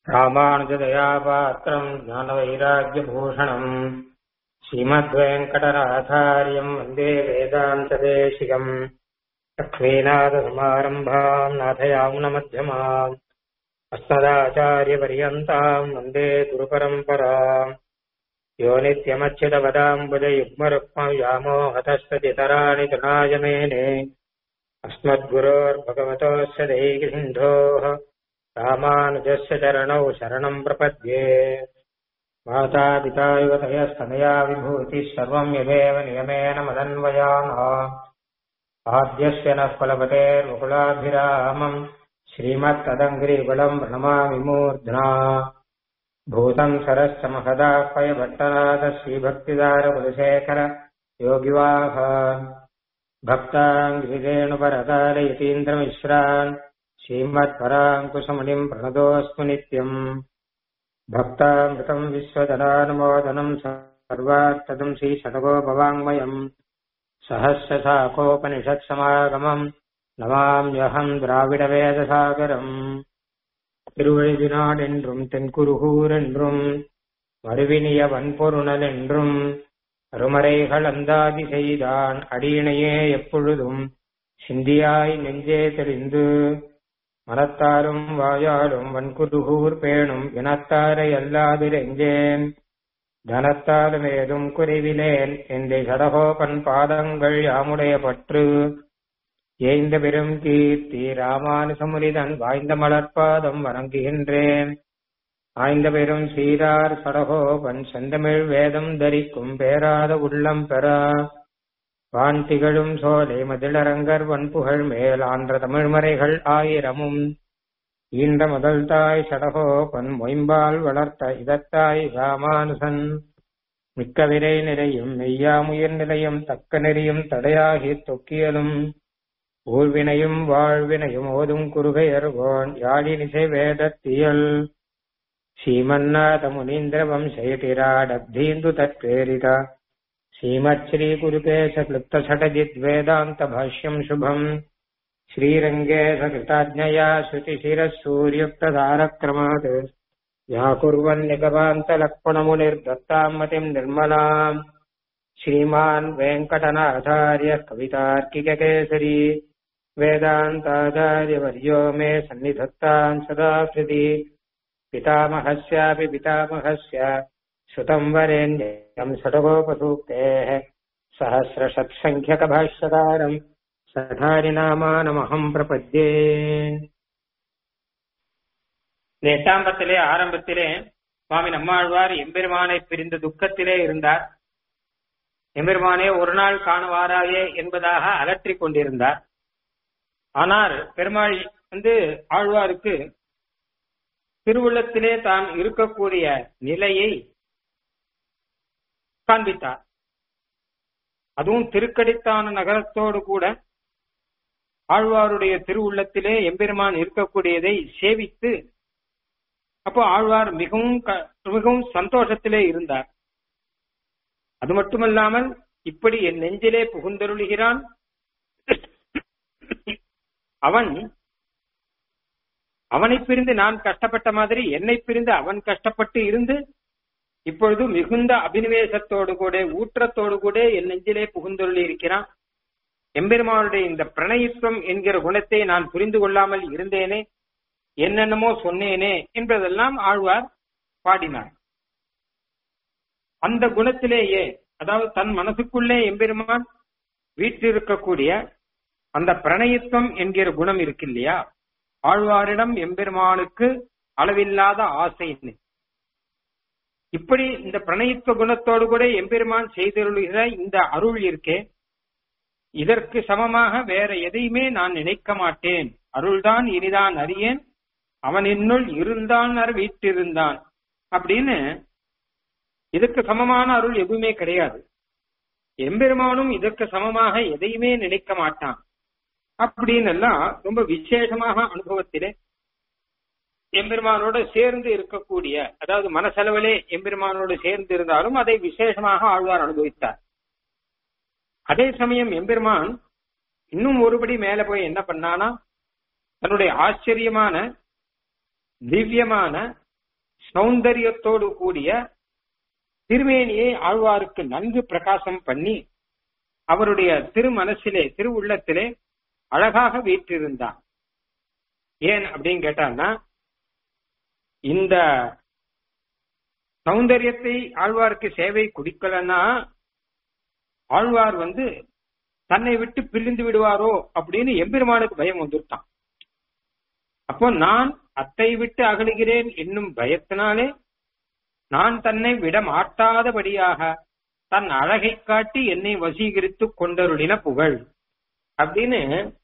रामानुजदयापात्रम् ज्ञानवैराग्यभूषणम् श्रीमद्वेङ्कटनाथार्यम् वन्दे वेदान्तदेशिकम् लक्ष्मीनाथसमारम्भाम् नाथयामुनमध्यमाम् अस्मदाचार्यपर्यन्ताम् वन्दे गुरुपरम्पराम् यो नित्यमच्युतपदाम्बुजयुग्मरुक्मव्यामोहतस्तदितराणि तृणाय मेने अस्मद्गुरोर्भगवतोऽस्य दैगिन्धोः रामानुजस्य चरणौ शरणम् प्रपद्ये मातापिता युवतयस्तनया विभूतिः सर्वम् यदेव नियमेन मदन्वयामः आद्यस्य नः कुलपतेर्मुकुलाभिरामम् श्रीमत्तदङ्घ्रिकुलम् प्रणमामि मूर्ध्ना भूतम् सरश्च महदाह्वयभट्टनाथ श्रीभक्तिदारकुलशेखर योगिवाह भक्ताङ्घ्रिरेणुपरकाल यतीन्द्रमिश्रान् श्रीमत्पराङ्कुशमुनिम् प्रणतोऽस्मि नित्यम् भक्तामृतम् विश्वदनानुमोदनम् सर्वात्तदम् श्रीशतकोपवाङ्मयम् सहस्रशाकोपनिषत्समागमम् நமாம்யகம் திராவிட வேதசாகரம் திருவழுதினாடென்றும் தென்குருகூர் என்றும் மறுவினிய வன்பொருணல் என்றும் அருமறைகள் அந்தாதி செய்தான் அடியினையே எப்பொழுதும் சிந்தியாய் நெஞ்சே தெளிந்து மனத்தாலும் வாயாலும் வன்குருகூர் பேணும் இனத்தாரை அல்லாது நெஞ்சேன் தனத்தாலும் ஏதும் குறைவிலேன் எந்தை சடகோபன் பாதங்கள் யாமுடைய பற்று ஏய்ந்த பெரும் கீர்த்தி ராமானுசமுனிதன் வாய்ந்த மலர்பாதம் வணங்குகின்றேன் ஆய்ந்த பெரும் சீரார் சடகோபன் செந்தமிழ் வேதம் தரிக்கும் பேராத உள்ளம் பெறா வான் திகழும் சோலை மதிலரங்கர் வன்புகழ் மேல் ஆன்ற தமிழ்மறைகள் ஆயிரமும் ஈன்ற முதல் தாய் சடகோபன் மொயம்பால் வளர்த்த இதத்தாய் ராமானுசன் மிக்க விரை நிலையும் மெய்யாமுயர் நிலையும் தக்க நெறியும் தடையாகி தொக்கியலும் ஊழ்வினையும் வாழ்வினையும் ஓதும் குறுகையர்கோன் யாழினிசை வேதத்தியல் ஸ்ரீமன்னாத முனீந்திர வம்சயதிராடப்தீந்து தத்வேரித ஸ்ரீமத்ஸ்ரீ குருகேச கிளுப்த சடஜித் வேதாந்த பாஷ்யம் சுபம் ஸ்ரீரங்கே சகிருதாஜ்ஞயா ஸ்ருதிசிரः सूर्युक्तधारक्रमात् व्याकुर्वन्निगमान्तलक्ष्मणमुनिर्दत्ताम् मतिम् निर्मलाम् श्रीमान् वेङ्कटनाथार्य कवितार्किककेसरी वेदान्ताचार्यवर्यो मे सन्निधत्ताम् सदा कृति पितामहस्यापि पितामहस्य श्रुतम् वरेण्यम् षडगोपसूक्तेः सहस्रषट्सङ्ख्यकभाष्यकारम् சதாரிநாமானமகம் பிரபத்யே இந்த எட்டாம் பத்திலே ஆரம்பத்திலே சுவாமி நம்மாழ்வார் எம்பெருமானை பிரிந்த துக்கத்திலே இருந்தார் எம்பெருமானே ஒரு நாள் காணுவாராயே என்பதாக அலற்றிக் கொண்டிருந்தார் ஆனால் பெருமாள் வந்து ஆழ்வாருக்கு திருவுள்ளத்திலே தான் இருக்கக்கூடிய நிலையை காண்பித்தார் அதுவும் திருக்கடித்தான நகரத்தோடு கூட ஆழ்வாருடைய திருவுள்ளத்திலே எம்பெருமான் இருக்கக்கூடியதை சேவித்து அப்போ ஆழ்வார் மிகவும் மிகவும் சந்தோஷத்திலே இருந்தார் அது மட்டுமல்லாமல் இப்படி என் நெஞ்சிலே புகுந்தருளுகிறான் அவன் அவனை பிரிந்து நான் கஷ்டப்பட்ட மாதிரி என்னை பிரிந்து அவன் கஷ்டப்பட்டு இருந்து இப்பொழுது மிகுந்த அபினிவேசத்தோடு கூட ஊற்றத்தோடு கூட என் நெஞ்சிலே புகுந்தருளி இருக்கிறான் எம்பெருமானுடைய இந்த பிரணயித்துவம் என்கிற குணத்தை நான் புரிந்து கொள்ளாமல் இருந்தேனே என்னென்னமோ சொன்னேனே என்பதெல்லாம் ஆழ்வார் பாடினார் அந்த குணத்திலேயே அதாவது தன் மனசுக்குள்ளே எம்பெருமான் வீற்றிருக்கக்கூடிய அந்த பிரணயித்துவம் என்கிற குணம் இருக்கு இல்லையா ஆழ்வாரிடம் எம்பெருமானுக்கு அளவில்லாத ஆசை இப்படி இந்த பிரணயித்துவ குணத்தோடு கூட எம்பெருமான் செய்தருளுகிற இந்த அருள் இருக்கே இதற்கு சமமாக வேற எதையுமே நான் நினைக்க மாட்டேன் அருள்தான் இனிதான் அறியேன் அவன் என்னுள் இருந்தான் வீட்டிருந்தான் அப்படின்னு இதுக்கு சமமான அருள் எதுவுமே கிடையாது எம்பெருமானும் இதற்கு சமமாக எதையுமே நினைக்க மாட்டான் அப்படின்னு எல்லாம் ரொம்ப விசேஷமாக அனுபவத்திலே எம்பெருமானோட சேர்ந்து இருக்கக்கூடிய அதாவது மனசெலவிலே எம்பெருமானோடு சேர்ந்து இருந்தாலும் அதை விசேஷமாக ஆழ்வார் அனுபவித்தார் அதே சமயம் எம்பெருமான் இன்னும் ஒருபடி மேல போய் என்ன பண்ணானா தன்னுடைய ஆச்சரியமான திவ்யமான சௌந்தரியத்தோடு கூடிய திருமேனியை ஆழ்வாருக்கு நன்கு பிரகாசம் பண்ணி அவருடைய திருமனசிலே திரு உள்ளத்திலே அழகாக வீற்றிருந்தார் ஏன் அப்படின்னு கேட்டான்னா இந்த சௌந்தரியத்தை ஆழ்வாருக்கு சேவை குடிக்கலன்னா ஆழ்வார் வந்து தன்னை விட்டு பிரிந்து விடுவாரோ அப்படின்னு எம்பெருமானுக்கு பயம் வந்துட்டான் அப்போ நான் அத்தை விட்டு அகலுகிறேன் என்னும் பயத்தினாலே நான் தன்னை விட மாட்டாதபடியாக தன் அழகை காட்டி என்னை வசீகரித்து கொண்டருளின புகழ் அப்படின்னு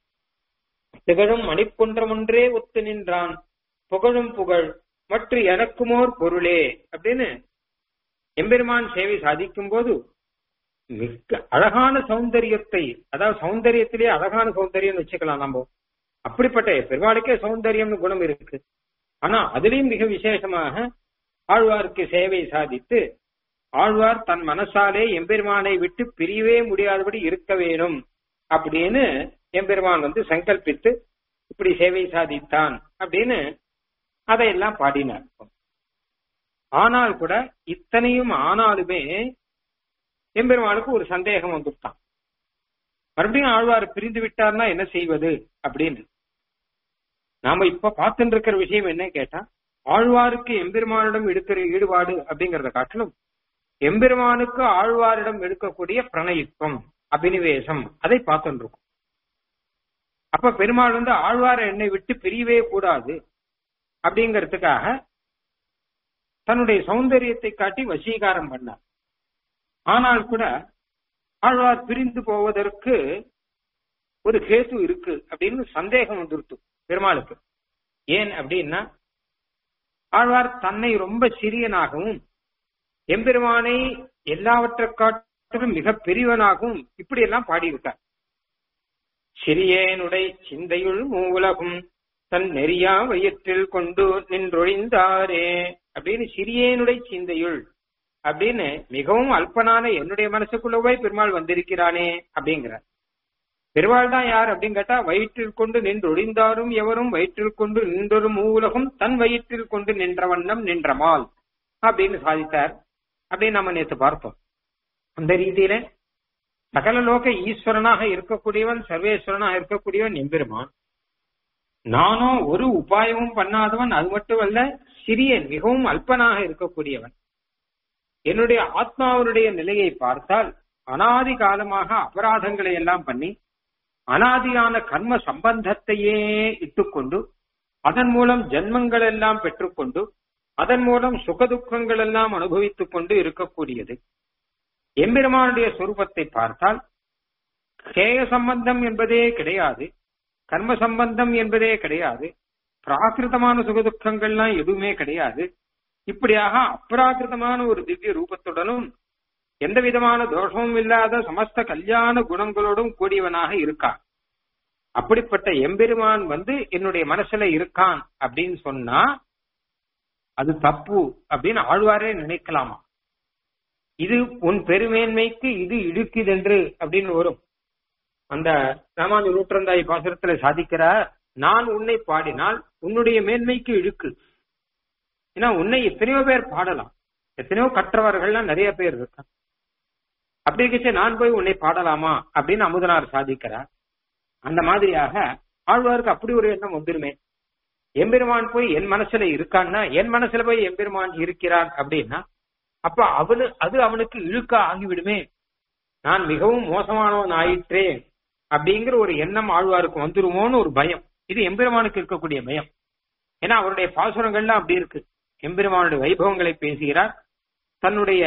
திகழும் மணிக்குன்றம் ஒன்றே ஒத்து நின்றான் புகழும் புகழ் மற்ற எனக்குமோர் பொருளே அப்படின்னு எம்பெருமான் சேவை சாதிக்கும் போது மிக்க அழகான சௌந்தரியத்தை அதாவது சௌந்தரியத்திலே அழகான சௌந்தரியம் வச்சுக்கலாம் நம்ம அப்படிப்பட்ட பெருமாளுக்கே சௌந்தரியம்னு குணம் இருக்கு ஆனா அதுலயும் மிக விசேஷமாக ஆழ்வாருக்கு சேவை சாதித்து ஆழ்வார் தன் மனசாலே எம்பெருமானை விட்டு பிரியவே முடியாதபடி இருக்க வேணும் அப்படின்னு எம்பெருமான் வந்து சங்கல்பித்து இப்படி சேவை சாதித்தான் அப்படின்னு அதையெல்லாம் பாடினார் ஆனால் கூட இத்தனையும் ஆனாலுமே எம்பெருமானுக்கு ஒரு சந்தேகம் வந்துட்டான் மறுபடியும் ஆழ்வார் பிரிந்து விட்டார்னா என்ன செய்வது அப்படின்னு நாம இப்ப பார்த்துட்டு இருக்கிற விஷயம் என்ன கேட்டா ஆழ்வாருக்கு எம்பெருமானிடம் எடுக்கிற ஈடுபாடு அப்படிங்கறத காட்டிலும் எம்பெருமானுக்கு ஆழ்வாரிடம் எடுக்கக்கூடிய பிரணயித்துவம் அபினிவேசம் அதை பார்த்துட்டு இருக்கோம் அப்ப பெருமாள் வந்து ஆழ்வார என்னை விட்டு பிரியவே கூடாது அப்படிங்கறதுக்காக தன்னுடைய சௌந்தரியத்தை காட்டி வசீகாரம் பண்ணார் ஆனால் கூட ஆழ்வார் பிரிந்து போவதற்கு ஒரு கேது இருக்கு அப்படின்னு சந்தேகம் வந்துருத்து பெருமாளுக்கு ஏன் அப்படின்னா ஆழ்வார் தன்னை ரொம்ப சிறியனாகவும் எம்பெருமானை எல்லாவற்றை காட்டிலும் மிக பெரியவனாகவும் இப்படி எல்லாம் பாடியிருக்கார் சிறியேனுடை சிந்தையுள் மூவுலகும் தன் நெறியா வயிற்றில் கொண்டு நின்றொழிந்தாரே அப்படின்னு சிறியேனுடை சிந்தையுள் அப்படின்னு மிகவும் அல்பனான என்னுடைய மனசுக்குள்ள போய் பெருமாள் வந்திருக்கிறானே அப்படிங்கிறார் பெருமாள் தான் யார் அப்படின்னு கேட்டா வயிற்றில் கொண்டு நின்று ஒழிந்தாரும் எவரும் வயிற்றில் கொண்டு நின்றொரு மூவுலகம் தன் வயிற்றில் கொண்டு நின்ற வண்ணம் நின்றமால் அப்படின்னு சாதித்தார் அப்படின்னு நம்ம நேற்று பார்த்தோம் அந்த ரீதியில சகல லோக ஈஸ்வரனாக இருக்கக்கூடியவன் சர்வேஸ்வரனாக இருக்கக்கூடியவன் எம்பெருமான் நானும் ஒரு உபாயமும் பண்ணாதவன் அது மட்டுமல்ல சிறியன் மிகவும் அல்பனாக இருக்கக்கூடியவன் என்னுடைய ஆத்மாவனுடைய நிலையை பார்த்தால் அனாதி காலமாக அபராதங்களை எல்லாம் பண்ணி அனாதியான கர்ம சம்பந்தத்தையே இட்டுக்கொண்டு அதன் மூலம் ஜென்மங்கள் எல்லாம் பெற்றுக்கொண்டு அதன் மூலம் சுகதுக்கங்கள் எல்லாம் அனுபவித்துக் கொண்டு இருக்கக்கூடியது எம்பெருமானுடைய சொரூபத்தை பார்த்தால் கேய சம்பந்தம் என்பதே கிடையாது கர்ம சம்பந்தம் என்பதே கிடையாது பிராகிருதமான சுகதுக்கங்கள்லாம் எதுவுமே கிடையாது இப்படியாக அப்ராகிருதமான ஒரு திவ்ய ரூபத்துடனும் எந்த விதமான தோஷமும் இல்லாத சமஸ்த கல்யாண குணங்களோடும் கூடியவனாக இருக்கான் அப்படிப்பட்ட எம்பெருமான் வந்து என்னுடைய மனசுல இருக்கான் அப்படின்னு சொன்னா அது தப்பு அப்படின்னு ஆழ்வாரே நினைக்கலாமா இது உன் பெருமேன்மைக்கு இது இடுக்குதென்று அப்படின்னு வரும் அந்த ராமானு நூற்றந்தாய் பாசுரத்துல சாதிக்கிறார் நான் உன்னை பாடினால் உன்னுடைய மேன்மைக்கு இழுக்கு ஏன்னா உன்னை எத்தனையோ பேர் பாடலாம் எத்தனையோ கற்றவர்கள்லாம் நிறைய பேர் இருக்கான் அப்படி இருக்கச்சு நான் போய் உன்னை பாடலாமா அப்படின்னு அமுதனார் சாதிக்கிறார் அந்த மாதிரியாக ஆழ்வாருக்கு அப்படி ஒரு எண்ணம் வந்துருமே எம்பெருமான் போய் என் மனசுல இருக்கான்னா என் மனசுல போய் எம்பெருமான் இருக்கிறான் அப்படின்னா அப்ப அவனு அது அவனுக்கு இழுக்க ஆகிவிடுமே நான் மிகவும் மோசமானவன் ஆயிற்றே அப்படிங்கிற ஒரு எண்ணம் ஆழ்வாருக்கு வந்துருமோன்னு ஒரு பயம் இது எம்பெருமானுக்கு இருக்கக்கூடிய பயம் ஏன்னா அவருடைய பாசுரங்கள்லாம் அப்படி இருக்கு எம்பெருமானுடைய வைபவங்களை பேசுகிறார் தன்னுடைய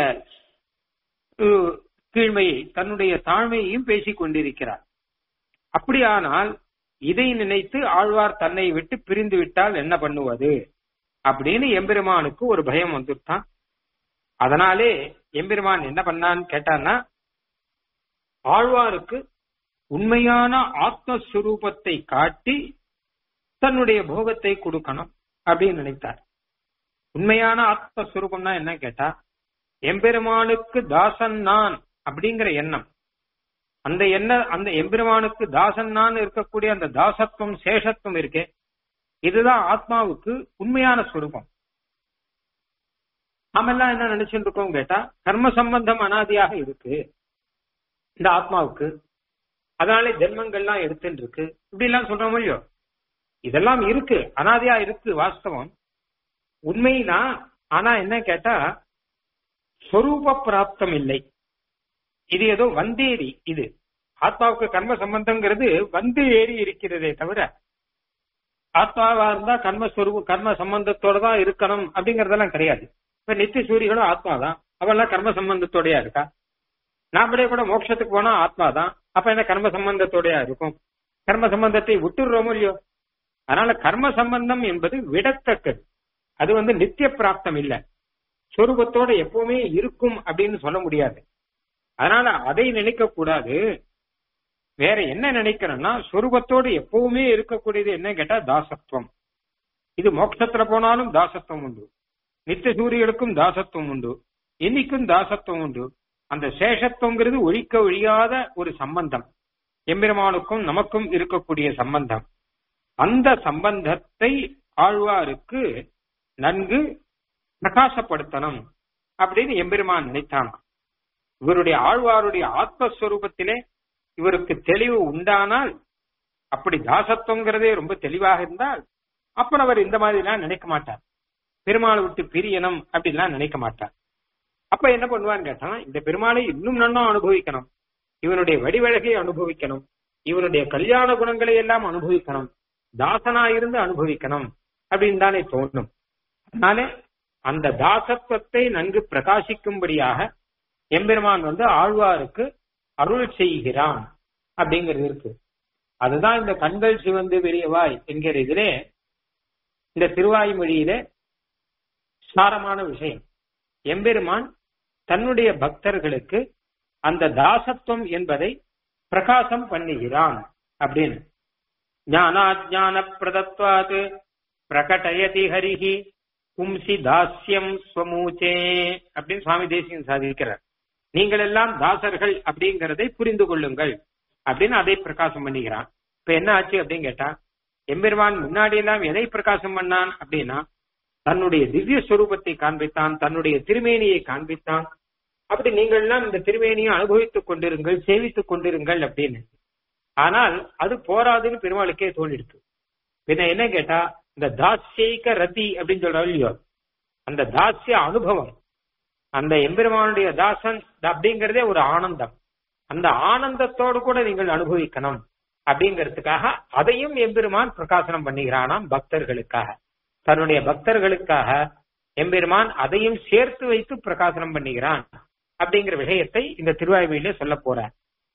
கீழ்மையை தன்னுடைய தாழ்மையையும் பேசிக் கொண்டிருக்கிறார் அப்படியானால் இதை நினைத்து ஆழ்வார் தன்னை விட்டு பிரிந்து விட்டால் என்ன பண்ணுவது அப்படின்னு எம்பெருமானுக்கு ஒரு பயம் வந்துட்டான் அதனாலே எம்பெருமான் என்ன பண்ணான்னு கேட்டான்னா ஆழ்வாருக்கு உண்மையான ஆத்மஸ்வரூபத்தை காட்டி தன்னுடைய போகத்தை கொடுக்கணும் அப்படின்னு நினைத்தார் உண்மையான ஆத்மஸ்வரூபம்னா என்ன கேட்டா எம்பெருமானுக்கு தாசன் நான் அப்படிங்கிற எண்ணம் அந்த என்ன அந்த எம்பெருமானுக்கு தாசன் நான் இருக்கக்கூடிய அந்த தாசத்துவம் சேஷத்துவம் இருக்கே இதுதான் ஆத்மாவுக்கு உண்மையான ஸ்வரூபம் நாம எல்லாம் என்ன நினைச்சுட்டு இருக்கோம் கேட்டா கர்ம சம்பந்தம் அனாதியாக இருக்கு இந்த ஆத்மாவுக்கு அதனால ஜென்மங்கள்லாம் எடுத்துட்டு இருக்கு இப்படி எல்லாம் சொல்றோம் இல்லையோ இதெல்லாம் இருக்கு அனாதியா இருக்கு வாஸ்தவம் உண்மைதான் ஆனா என்ன கேட்டா சொரூப பிராப்தம் இல்லை இது ஏதோ வந்தேறி இது ஆத்மாவுக்கு கர்ம சம்பந்தம்ங்கிறது வந்து ஏறி இருக்கிறதே தவிர ஆத்மாவா இருந்தா கர்மஸ்வரூப கர்ம சம்பந்தத்தோட தான் இருக்கணும் அப்படிங்கறதெல்லாம் கிடையாது இப்ப நித்திய சூரியகளும் ஆத்மா தான் அவெல்லாம் கர்ம சம்பந்தத்தோடயா இருக்கா நாமளே கூட மோட்சத்துக்கு போனா ஆத்மா தான் அப்ப என்ன கர்ம சம்பந்தத்தோடயா இருக்கும் கர்ம சம்பந்தத்தை விட்டுடுறோமோ இல்லையோ அதனால கர்ம சம்பந்தம் என்பது விடத்தக்கது அது வந்து நித்திய பிராப்தம் இல்ல சொரூபத்தோட எப்பவுமே இருக்கும் அப்படின்னு சொல்ல முடியாது அதனால அதை நினைக்க கூடாது வேற என்ன நினைக்கிறேன்னா சொரூபத்தோடு எப்பவுமே இருக்கக்கூடியது என்ன கேட்டா தாசத்துவம் இது மோட்சத்துல போனாலும் தாசத்துவம் உண்டு நித்திய சூரியனுக்கும் தாசத்துவம் உண்டு இன்னைக்கும் தாசத்துவம் உண்டு அந்த சேஷத்துவங்கிறது ஒழிக்க ஒழியாத ஒரு சம்பந்தம் எம்பெருமானுக்கும் நமக்கும் இருக்கக்கூடிய சம்பந்தம் அந்த சம்பந்தத்தை ஆழ்வாருக்கு நன்கு பிரகாசப்படுத்தணும் அப்படின்னு எம்பெருமான் நினைத்தான் இவருடைய ஆழ்வாருடைய ஆத்மஸ்வரூபத்திலே இவருக்கு தெளிவு உண்டானால் அப்படி தாசத்துவங்கிறதே ரொம்ப தெளிவாக இருந்தால் அப்புறம் அவர் இந்த மாதிரி எல்லாம் நினைக்க மாட்டார் பெருமாளை விட்டு பிரியணும் அப்படிலாம் நினைக்க மாட்டார் அப்ப என்ன பண்ணுவான்னு கேட்டா இந்த பெருமாளை இன்னும் நன்னா அனுபவிக்கணும் இவனுடைய வடிவழகை அனுபவிக்கணும் இவனுடைய கல்யாண குணங்களை எல்லாம் அனுபவிக்கணும் தாசனா இருந்து அனுபவிக்கணும் அப்படின்னு தானே தோணும் அதனால அந்த தாசத்துவத்தை நன்கு பிரகாசிக்கும்படியாக எம்பெருமான் வந்து ஆழ்வாருக்கு அருள் செய்கிறான் அப்படிங்கிறது இருக்கு அதுதான் இந்த கண்கள் சிவந்து பெரியவாய் என்கிற இதிலே இந்த திருவாய்மொழியிலே சாரமான விஷயம் எம்பெருமான் தன்னுடைய பக்தர்களுக்கு அந்த தாசத்துவம் என்பதை பிரகாசம் பண்ணுகிறான் அப்படின்னு ஞானாஜான பிரதத்வாது பிரகடயதி ஹரிஹி பும்சி தாஸ்யம் ஸ்வமூச்சே அப்படின்னு சுவாமி தேசியம் சாதிக்கிறார் நீங்கள் எல்லாம் தாசர்கள் அப்படிங்கறதை புரிந்து கொள்ளுங்கள் அப்படின்னு அதை பிரகாசம் பண்ணுகிறான் இப்ப என்ன ஆச்சு அப்படின்னு கேட்டா எம்பெருமான் முன்னாடி எல்லாம் எதை பிரகாசம் பண்ணான் அப்படின்னா தன்னுடைய திவ்ய ஸ்வரூபத்தை காண்பித்தான் தன்னுடைய திருமேனியை காண்பித்தான் அப்படி நீங்கள் எல்லாம் இந்த திருமேனியை அனுபவித்துக் கொண்டிருங்கள் சேவித்துக் கொண்டிருங்கள் அப்படின்னு ஆனால் அது போராதுன்னு பெருமாளுக்கே தோணிடுச்சு பின்ன என்ன கேட்டா இந்த தாசியைக்க ரத்தி அப்படின்னு சொல்றோம் இல்லையோ அந்த தாசிய அனுபவம் அந்த எம்பெருமானுடைய தாசன் அப்படிங்கறதே ஒரு ஆனந்தம் அந்த ஆனந்தத்தோடு கூட நீங்கள் அனுபவிக்கணும் அப்படிங்கிறதுக்காக அதையும் எம்பெருமான் பிரகாசனம் பண்ணுகிறானாம் பக்தர்களுக்காக தன்னுடைய பக்தர்களுக்காக எம்பெருமான் அதையும் சேர்த்து வைத்து பிரகாசனம் பண்ணுகிறான் அப்படிங்கிற விஷயத்தை இந்த திருவாய்மொழியில சொல்ல போறார்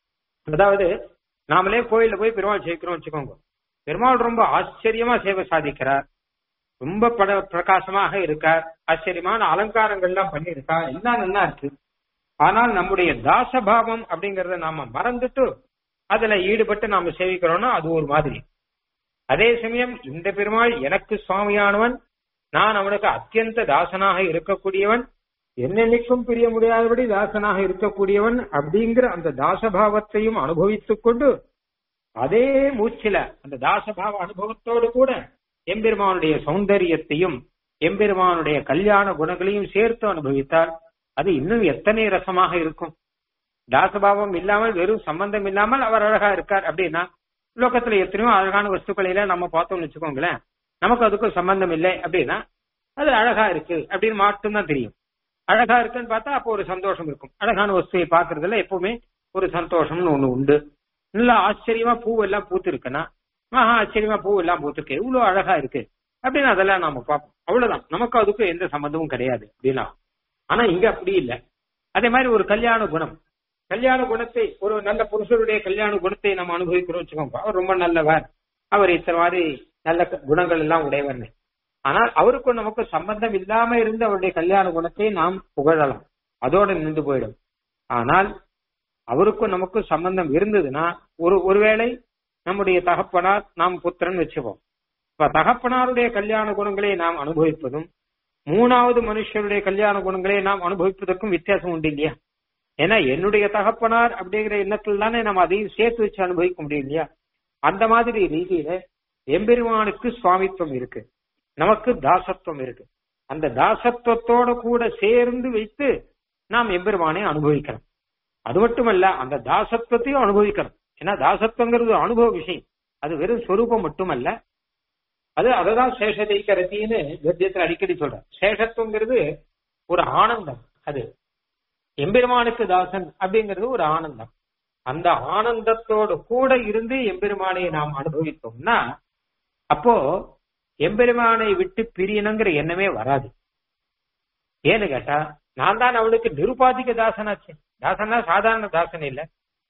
அதாவது நாமளே கோயில்ல போய் பெருமாள் சேர்க்கிறோம் வச்சுக்கோங்க பெருமாள் ரொம்ப ஆச்சரியமா சேவை சாதிக்கிறார் ரொம்ப பட பிரகாசமாக இருக்கார் ஆச்சரியமான அலங்காரங்கள்லாம் பண்ணியிருக்கார் எல்லாம் நல்லா இருக்கு ஆனால் நம்முடைய தாசபாவம் அப்படிங்கறத நாம மறந்துட்டு அதுல ஈடுபட்டு நாம சேவிக்கிறோம்னா அது ஒரு மாதிரி அதே சமயம் இந்த பெருமாள் எனக்கு சுவாமியானவன் நான் அவனுக்கு அத்தியந்த தாசனாக இருக்கக்கூடியவன் என்னென்னைக்கும் பிரிய முடியாதபடி தாசனாக இருக்கக்கூடியவன் அப்படிங்கிற அந்த தாசபாவத்தையும் அனுபவித்துக் கொண்டு அதே மூச்சில அந்த தாசபாவ அனுபவத்தோடு கூட எம்பெருமானுடைய சௌந்தரியத்தையும் எம்பெருமானுடைய கல்யாண குணங்களையும் சேர்த்து அனுபவித்தால் அது இன்னும் எத்தனை ரசமாக இருக்கும் தாசபாவம் இல்லாமல் வெறும் சம்பந்தம் இல்லாமல் அவர் அழகா இருக்கார் அப்படின்னா லோகத்துல எத்தனையோ அழகான வஸ்துக்களை எல்லாம் நம்ம பார்த்தோம்னு வச்சுக்கோங்களேன் நமக்கு அதுக்கும் சம்பந்தம் இல்லை அப்படின்னா அது அழகா இருக்கு அப்படின்னு மட்டும்தான் தெரியும் அழகா இருக்குன்னு பார்த்தா அப்போ ஒரு சந்தோஷம் இருக்கும் அழகான வஸ்துவை பாக்குறதுல எப்பவுமே ஒரு சந்தோஷம்னு ஒண்ணு உண்டு நல்ல ஆச்சரியமா பூ எல்லாம் பூத்து இருக்குன்னா ஆஹா ஆச்சரியமா பூ எல்லாம் பூத்திருக்கு இவ்வளவு அழகா இருக்கு அப்படின்னு அதெல்லாம் நாம பார்ப்போம் அவ்வளவுதான் நமக்கு அதுக்கும் எந்த சம்பந்தமும் கிடையாது அப்படின்னா ஆனா இங்க அப்படி இல்லை அதே மாதிரி ஒரு கல்யாண குணம் கல்யாண குணத்தை ஒரு நல்ல புருஷருடைய கல்யாண குணத்தை நம்ம அனுபவிக்கிறோம் வச்சுக்கோங்க அவர் ரொம்ப நல்லவர் அவர் இத்தனை மாதிரி நல்ல குணங்கள் எல்லாம் உடையவர்னு ஆனால் அவருக்கும் நமக்கு சம்பந்தம் இல்லாம இருந்து அவருடைய கல்யாண குணத்தை நாம் புகழலாம் அதோட நின்று போயிடும் ஆனால் அவருக்கும் நமக்கும் சம்பந்தம் இருந்ததுன்னா ஒரு ஒருவேளை நம்முடைய தகப்பனார் நாம் புத்திரன் வச்சுப்போம் இப்ப தகப்பனாருடைய கல்யாண குணங்களை நாம் அனுபவிப்பதும் மூணாவது மனுஷருடைய கல்யாண குணங்களை நாம் அனுபவிப்பதற்கும் வித்தியாசம் உண்டு இல்லையா ஏன்னா என்னுடைய தகப்பனார் அப்படிங்கிற எண்ணத்தில் தானே நம்ம அதையும் சேர்த்து வச்சு அனுபவிக்க முடியும் இல்லையா அந்த மாதிரி ரீதியில எம்பெருமானுக்கு சுவாமித்துவம் இருக்கு நமக்கு தாசத்துவம் இருக்கு அந்த தாசத்துவத்தோட கூட சேர்ந்து வைத்து நாம் எம்பெருமானை அனுபவிக்கிறோம் அது மட்டுமல்ல அந்த தாசத்துவத்தையும் அனுபவிக்கிறோம் ஏன்னா தாசத்துவங்கிறது ஒரு அனுபவ விஷயம் அது வெறும் ஸ்வரூபம் மட்டுமல்ல அது அததான் சேஷதைக்க ரத்தின்னு கத்தியத்தில் அடிக்கடி சொல்ற சேஷத்துவங்கிறது ஒரு ஆனந்தம் அது எம்பெருமானுக்கு தாசன் அப்படிங்கிறது ஒரு ஆனந்தம் அந்த ஆனந்தத்தோடு கூட இருந்து எம்பெருமானை நாம் அனுபவித்தோம்னா அப்போ எம்பெருமானை விட்டு பிரியணுங்கிற எண்ணமே வராது ஏன்னு கேட்டா நான் தான் அவளுக்கு நிருபாதிக தாசனாச்சு தாசன்னா சாதாரண தாசன் இல்ல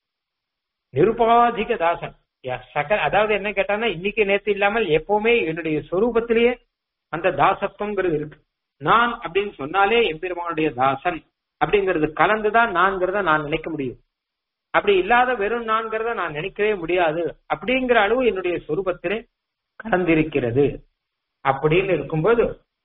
நிருபாதிக தாசன் சக அதாவது என்ன கேட்டான்னா இன்னைக்கு நேத்து இல்லாமல் எப்பவுமே என்னுடைய சொரூபத்திலேயே அந்த தாசத்துவங்கிறது இருக்கு நான் அப்படின்னு சொன்னாலே எம்பெருமானுடைய தாசன் அப்படிங்கிறது கலந்துதான் நான்கிறத நான் நினைக்க முடியும் அப்படி இல்லாத வெறும் நான்கிறத நான் நினைக்கவே முடியாது அப்படிங்கிற அளவு என்னுடைய சொரூபத்திலே கலந்திருக்கிறது அப்படின்னு இருக்கும்போது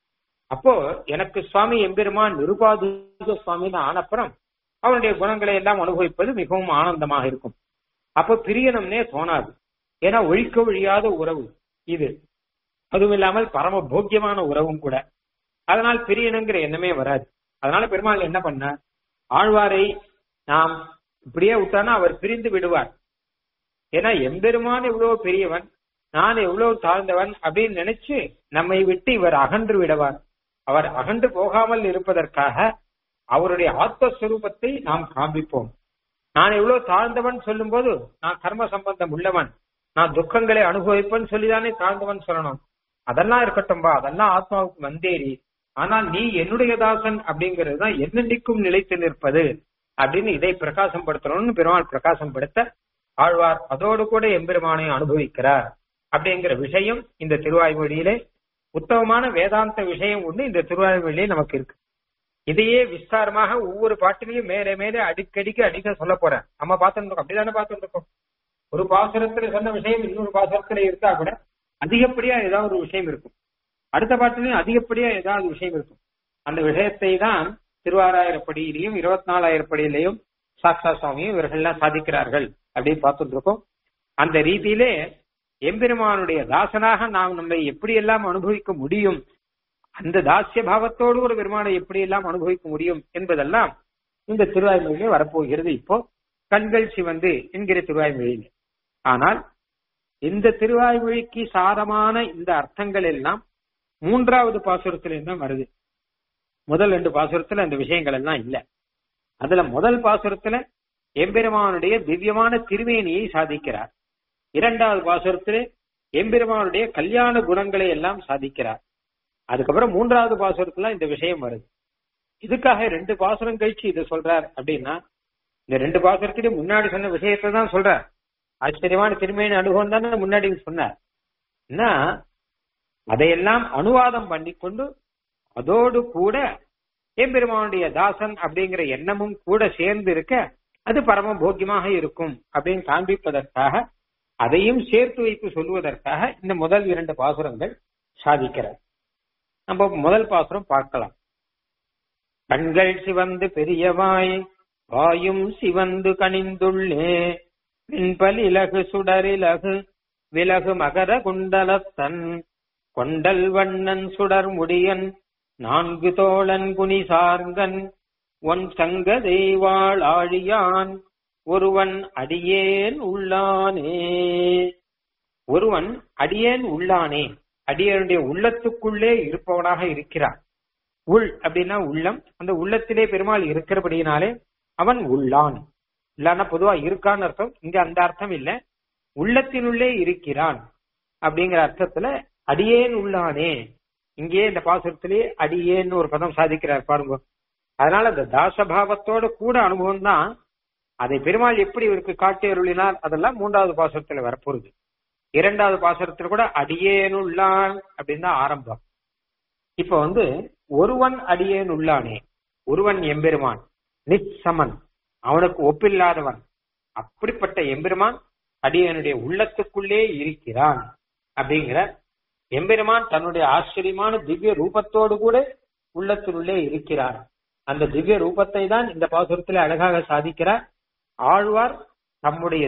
அப்போ எனக்கு சுவாமி எம்பெருமான் நிருபாதிக சுவாமின்னு ஆனப்புறம் அவனுடைய குணங்களை எல்லாம் அனுபவிப்பது மிகவும் ஆனந்தமாக இருக்கும் அப்போ பிரியணும்னே தோணாது ஏன்னா ஒழிக்க ஒழியாத உறவு இது அதுவும் இல்லாமல் பரம போக்கியமான உறவும் கூட அதனால் பிரியணுங்கிற எண்ணமே வராது அதனால பெருமாள் என்ன பண்ண ஆழ்வாரை நாம் இப்படியே விட்டானா அவர் பிரிந்து விடுவார் ஏன்னா எம்பெருமான் எவ்வளவு பெரியவன் நான் எவ்வளவு தாழ்ந்தவன் அப்படின்னு நினைச்சு நம்மை விட்டு இவர் அகன்று விடுவார் அவர் அகன்று போகாமல் இருப்பதற்காக அவருடைய ஆத்மஸ்வரூபத்தை நாம் காண்பிப்போம் நான் எவ்வளவு தாழ்ந்தவன் சொல்லும் போது நான் கர்ம சம்பந்தம் உள்ளவன் நான் துக்கங்களை அனுபவிப்பேன்னு சொல்லிதானே தாழ்ந்தவன் சொல்லணும் அதெல்லாம் இருக்கட்டும்பா அதெல்லாம் ஆத்மாவுக்கு வந்தேறி ஆனால் நீ என்னுடைய தாசன் அப்படிங்கிறது தான் என்னென்னைக்கும் நிலைத்து நிற்பது அப்படின்னு இதை பிரகாசம் படுத்தணும்னு பெருமாள் பிரகாசம் படுத்த ஆழ்வார் அதோடு கூட எம்பெருமானை அனுபவிக்கிறார் அப்படிங்கிற விஷயம் இந்த திருவாய்மொழியிலே உத்தமமான வேதாந்த விஷயம் ஒண்ணு இந்த திருவாய்மொழியிலே நமக்கு இருக்கு இதையே விஸ்தாரமாக ஒவ்வொரு பாட்டிலையும் மேலே மேலே அடிக்கடிக்கு அடிக்க சொல்ல போறேன் நம்ம பார்த்துட்டு இருக்கோம் அப்படிதானே பார்த்துட்டு இருக்கோம் ஒரு பாசுரத்துல சொன்ன விஷயம் இன்னொரு பாசுரத்துல இருக்கா கூட அதிகப்படியா ஏதாவது ஒரு விஷயம் இருக்கும் அடுத்த பாட்டிலையும் அதிகப்படியா ஏதாவது விஷயம் இருக்கும் அந்த விஷயத்தை தான் திருவாராயிரப்படியிலையும் இருபத்தி நாலாயிரப்படியிலையும் சாக்ஷா சுவாமியும் இவர்கள்லாம் சாதிக்கிறார்கள் அப்படின்னு பார்த்துட்டு இருக்கோம் அந்த ரீதியிலே எம்பெருமானுடைய தாசனாக நாம் நம்மை எப்படியெல்லாம் அனுபவிக்க முடியும் அந்த தாசிய பாவத்தோடு ஒரு பெருமானை எப்படியெல்லாம் அனுபவிக்க முடியும் என்பதெல்லாம் இந்த திருவாய்மொழியிலே வரப்போகிறது இப்போ கண்கள் சிவந்து என்கிற திருவாய்மொழியிலே ஆனால் இந்த திருவாய்மொழிக்கு சாரமான இந்த அர்த்தங்கள் எல்லாம் மூன்றாவது பாசுரத்துல தான் வருது முதல் ரெண்டு பாசுரத்துல அந்த விஷயங்கள் எல்லாம் இல்ல அதுல முதல் பாசுரத்துல எம்பெருமானுடைய திவ்யமான திருமேனியை சாதிக்கிறார் இரண்டாவது பாசுரத்திலே எம்பெருமானுடைய கல்யாண குணங்களை எல்லாம் சாதிக்கிறார் அதுக்கப்புறம் மூன்றாவது பாசுரத்துல இந்த விஷயம் வருது இதுக்காக ரெண்டு பாசுரம் கழிச்சு இதை சொல்றார் அப்படின்னா இந்த ரெண்டு பாசுரத்திலே முன்னாடி சொன்ன விஷயத்தை தான் சொல்றார் ஆச்சரியமான திருமேனி அனுபவம் தானே முன்னாடி சொன்னார் என்ன அதையெல்லாம் அனுவாதம் பண்ணி கொண்டு அதோடு கூட எம்பெருமானுடைய தாசன் அப்படிங்கிற எண்ணமும் கூட சேர்ந்து இருக்க அது பரம போக்கியமாக இருக்கும் அப்படின்னு காண்பிப்பதற்காக அதையும் சேர்த்து வைத்து சொல்லுவதற்காக இந்த முதல் இரண்டு பாசுரங்கள் சாதிக்கிறார் நம்ம முதல் பாசுரம் பார்க்கலாம் கண்கள் சிவந்து பெரியவாய் வாயும் சிவந்து கனிந்துள்ளே பின்பல் இலகு சுடரிலகு விலகு மகர குண்டலத்தன் கொண்டல் வண்ணன் சுடர் முடியன் நான்கு தோழன் குனி சார்கன் ஒன் சங்க தெய்வாள் ஆழியான் ஒருவன் அடியேன் உள்ளானே ஒருவன் அடியேன் உள்ளானே அடியனுடைய உள்ளத்துக்குள்ளே இருப்பவனாக இருக்கிறான் உள் அப்படின்னா உள்ளம் அந்த உள்ளத்திலே பெருமாள் இருக்கிறபடியினாலே அவன் உள்ளான் இல்லன்னா பொதுவா இருக்கான்னு அர்த்தம் இங்க அந்த அர்த்தம் இல்ல உள்ளத்தினுள்ளே இருக்கிறான் அப்படிங்கிற அர்த்தத்துல அடியேன் உள்ளானே இங்கே இந்த பாசுரத்திலே அடியேன்னு ஒரு பதம் சாதிக்கிறார் பாருங்க அதனால அந்த தாசபாவத்தோட கூட அனுபவம் தான் அதை பெருமாள் எப்படி இவருக்கு காட்டி அருளினார் அதெல்லாம் மூன்றாவது பாசுரத்துல வரப்போகுது இரண்டாவது பாசுரத்துல கூட அடியேனுள்ளான் அப்படின்னு தான் ஆரம்பம் இப்ப வந்து ஒருவன் அடியேன் உள்ளானே ஒருவன் எம்பெருமான் நிச்சமன் அவனுக்கு ஒப்பில்லாதவன் அப்படிப்பட்ட எம்பெருமான் அடியனுடைய உள்ளத்துக்குள்ளே இருக்கிறான் அப்படிங்கிற எம்பெருமான் தன்னுடைய ஆச்சரியமான திவ்ய ரூபத்தோடு கூட உள்ளத்தினுள்ளே இருக்கிறார் அந்த திவ்ய ரூபத்தை தான் இந்த பாசுரத்தில் அழகாக சாதிக்கிறார் ஆழ்வார் நம்முடைய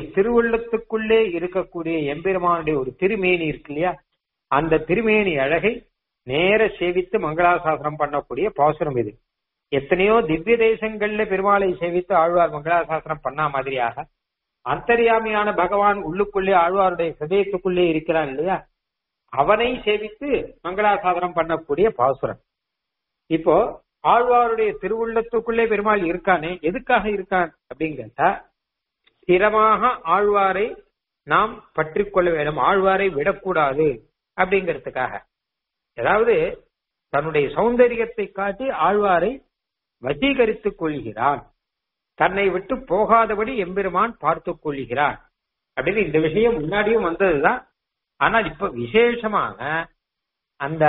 திருவுள்ளத்துக்குள்ளே இருக்கக்கூடிய எம்பெருமானுடைய ஒரு திருமேனி இருக்கு இல்லையா அந்த திருமேனி அழகை நேர சேவித்து மங்களாசாசனம் பண்ணக்கூடிய பாசுரம் இது எத்தனையோ திவ்ய தேசங்கள்ல பெருமாளை சேவித்து ஆழ்வார் மங்களாசாசனம் பண்ணா மாதிரியாக அந்தரியாமியான பகவான் உள்ளுக்குள்ளே ஆழ்வாருடைய ஹிருதயத்துக்குள்ளே இருக்கிறான் இல்லையா அவனை சேவித்து மங்களாசாசனம் பண்ணக்கூடிய பாசுரம் இப்போ ஆழ்வாருடைய திருவுள்ளத்துக்குள்ளே பெருமாள் இருக்கானே எதுக்காக இருக்கான் அப்படின்னு கேட்டா ஸ்திரமாக ஆழ்வாரை நாம் பற்றி கொள்ள வேண்டும் ஆழ்வாரை விடக்கூடாது அப்படிங்கிறதுக்காக அதாவது தன்னுடைய சௌந்தரியத்தை காட்டி ஆழ்வாரை வசீகரித்துக் கொள்கிறான் தன்னை விட்டு போகாதபடி எம்பெருமான் பார்த்துக் கொள்கிறான் அப்படின்னு இந்த விஷயம் முன்னாடியும் வந்ததுதான் ஆனால் இப்ப விசேஷமாக அந்த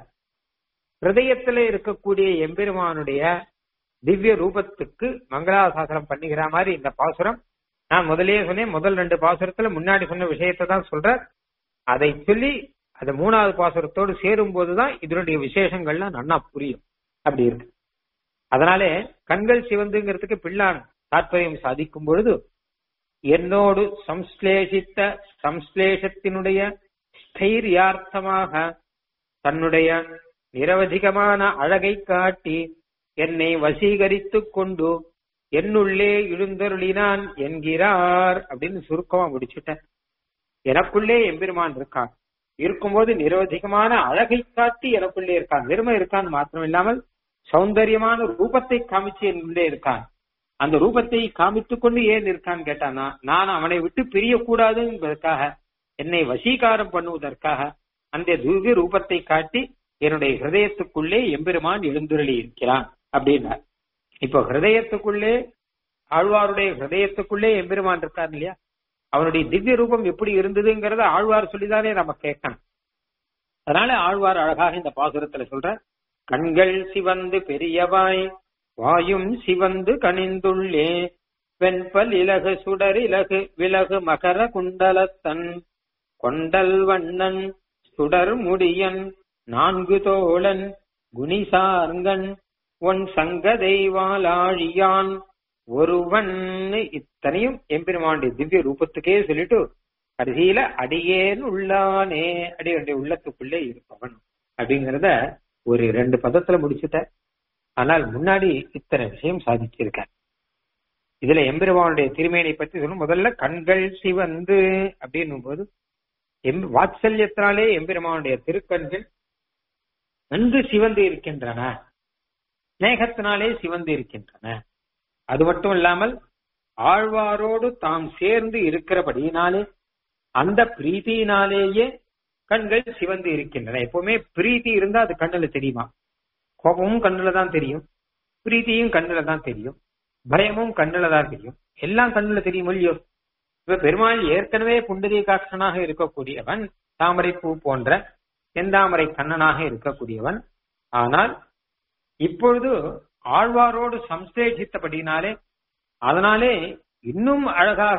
ஹிருதயத்துல இருக்கக்கூடிய எம்பெருமானுடைய திவ்ய ரூபத்துக்கு மங்களாசாசனம் பண்ணுகிற மாதிரி இந்த பாசுரம் நான் முதலே சொன்னேன் முதல் ரெண்டு பாசுரத்துல முன்னாடி சொன்ன விஷயத்தை தான் சொல்ற அதை சொல்லி அது மூணாவது பாசுரத்தோடு சேரும் போதுதான் இதனுடைய விசேஷங்கள்லாம் நன்னா புரியும் அப்படி இருக்கு அதனாலே கண்கள் சிவந்துங்கிறதுக்கு பிள்ளான் தாற்பயம் சாதிக்கும் பொழுது என்னோடு சம்ஸ்லேஷித்த சம்ஸ்லேஷத்தினுடைய ஸ்தைரியார்த்தமாக தன்னுடைய நிரவதிகமான அழகை காட்டி என்னை வசீகரித்துக் கொண்டு என்னுள்ளே எழுந்தருளினான் என்கிறார் அப்படின்னு சுருக்கமா முடிச்சுட்டேன் எனக்குள்ளே எம்பெருமான் இருக்கான் இருக்கும்போது நிரவதிகமான அழகை காட்டி எனக்குள்ளே இருக்கான் வெறுமை இருக்கான் மாத்திரம் இல்லாமல் சௌந்தரியமான ரூபத்தை காமிச்சு என்னுள்ளே இருக்கான் அந்த ரூபத்தை காமித்துக் கொண்டு ஏன் இருக்கான்னு கேட்டானா நான் அவனை விட்டு பிரியக்கூடாது என்பதற்காக என்னை வசீகாரம் பண்ணுவதற்காக அந்த திவ்ய ரூபத்தை காட்டி என்னுடைய ஹிருதயத்துக்குள்ளே எம்பெருமான் எழுந்துருளி இருக்கிறான் அப்படின்னா இப்போ ஹிருதயத்துக்குள்ளே ஆழ்வாருடைய ஹிருதயத்துக்குள்ளே எம்பெருமான் இருக்கார் இல்லையா அவனுடைய திவ்ய ரூபம் எப்படி இருந்ததுங்கிறத ஆழ்வார் சொல்லிதானே நம்ம கேட்கணும் அதனால ஆழ்வார் அழகாக இந்த பாசுரத்துல சொல்ற கண்கள் சிவந்து பெரியவாய் வாயும் சிவந்து கனிந்துள்ளே வெண்பல் இலகு சுடர் இலகு விலகு மகர குண்டலத்தன் கொண்டல் வண்ணன் சுடர் முடியன் நான்கு தோழன் குணிசார்கன் ஒன் சங்க தெய்வாலாழியான் ஒருவன் இத்தனையும் எம்பெருமானுடைய திவ்ய ரூபத்துக்கே சொல்லிட்டு கடைசியில அடியேன் உள்ளானே அடியனுடைய உள்ளத்துக்குள்ளே இருப்பவன் அப்படிங்கறத ஒரு ரெண்டு பதத்துல முடிச்சுட்ட ஆனால் முன்னாடி இத்தனை விஷயம் சாதிச்சிருக்க இதுல எம்பெருமானுடைய திருமேனை பத்தி சொல்லும் முதல்ல கண்கள் சிவந்து அப்படின்னும் போது எம் வாத்சல்யத்தினாலே எம்பெருமானுடைய திருக்கண்கள் நன்கு சிவந்து இருக்கின்றன ஸ்நேகத்தினாலே சிவந்து இருக்கின்றன அது மட்டும் இல்லாமல் ஆழ்வாரோடு தாம் சேர்ந்து இருக்கிறபடியினாலே அந்த பிரீத்தியினாலேயே கண்கள் சிவந்து இருக்கின்றன எப்பவுமே பிரீத்தி இருந்தா அது கண்ணுல தெரியுமா கோபமும் கண்ணுல தான் தெரியும் பிரீத்தியும் கண்ணுல தான் தெரியும் பயமும் கண்ணுல தான் தெரியும் எல்லாம் கண்ணுல தெரியும் இல்லையோ இப்ப பெருமாள் ஏற்கனவே புண்டரிய காட்சனாக இருக்கக்கூடியவன் தாமரை பூ போன்ற செந்தாமரை கண்ணனாக இருக்கக்கூடியவன் ஆனால் இப்பொழுது ஆழ்வாரோடு சம்சேஷித்தபடினாலே அதனாலே இன்னும் அழகாக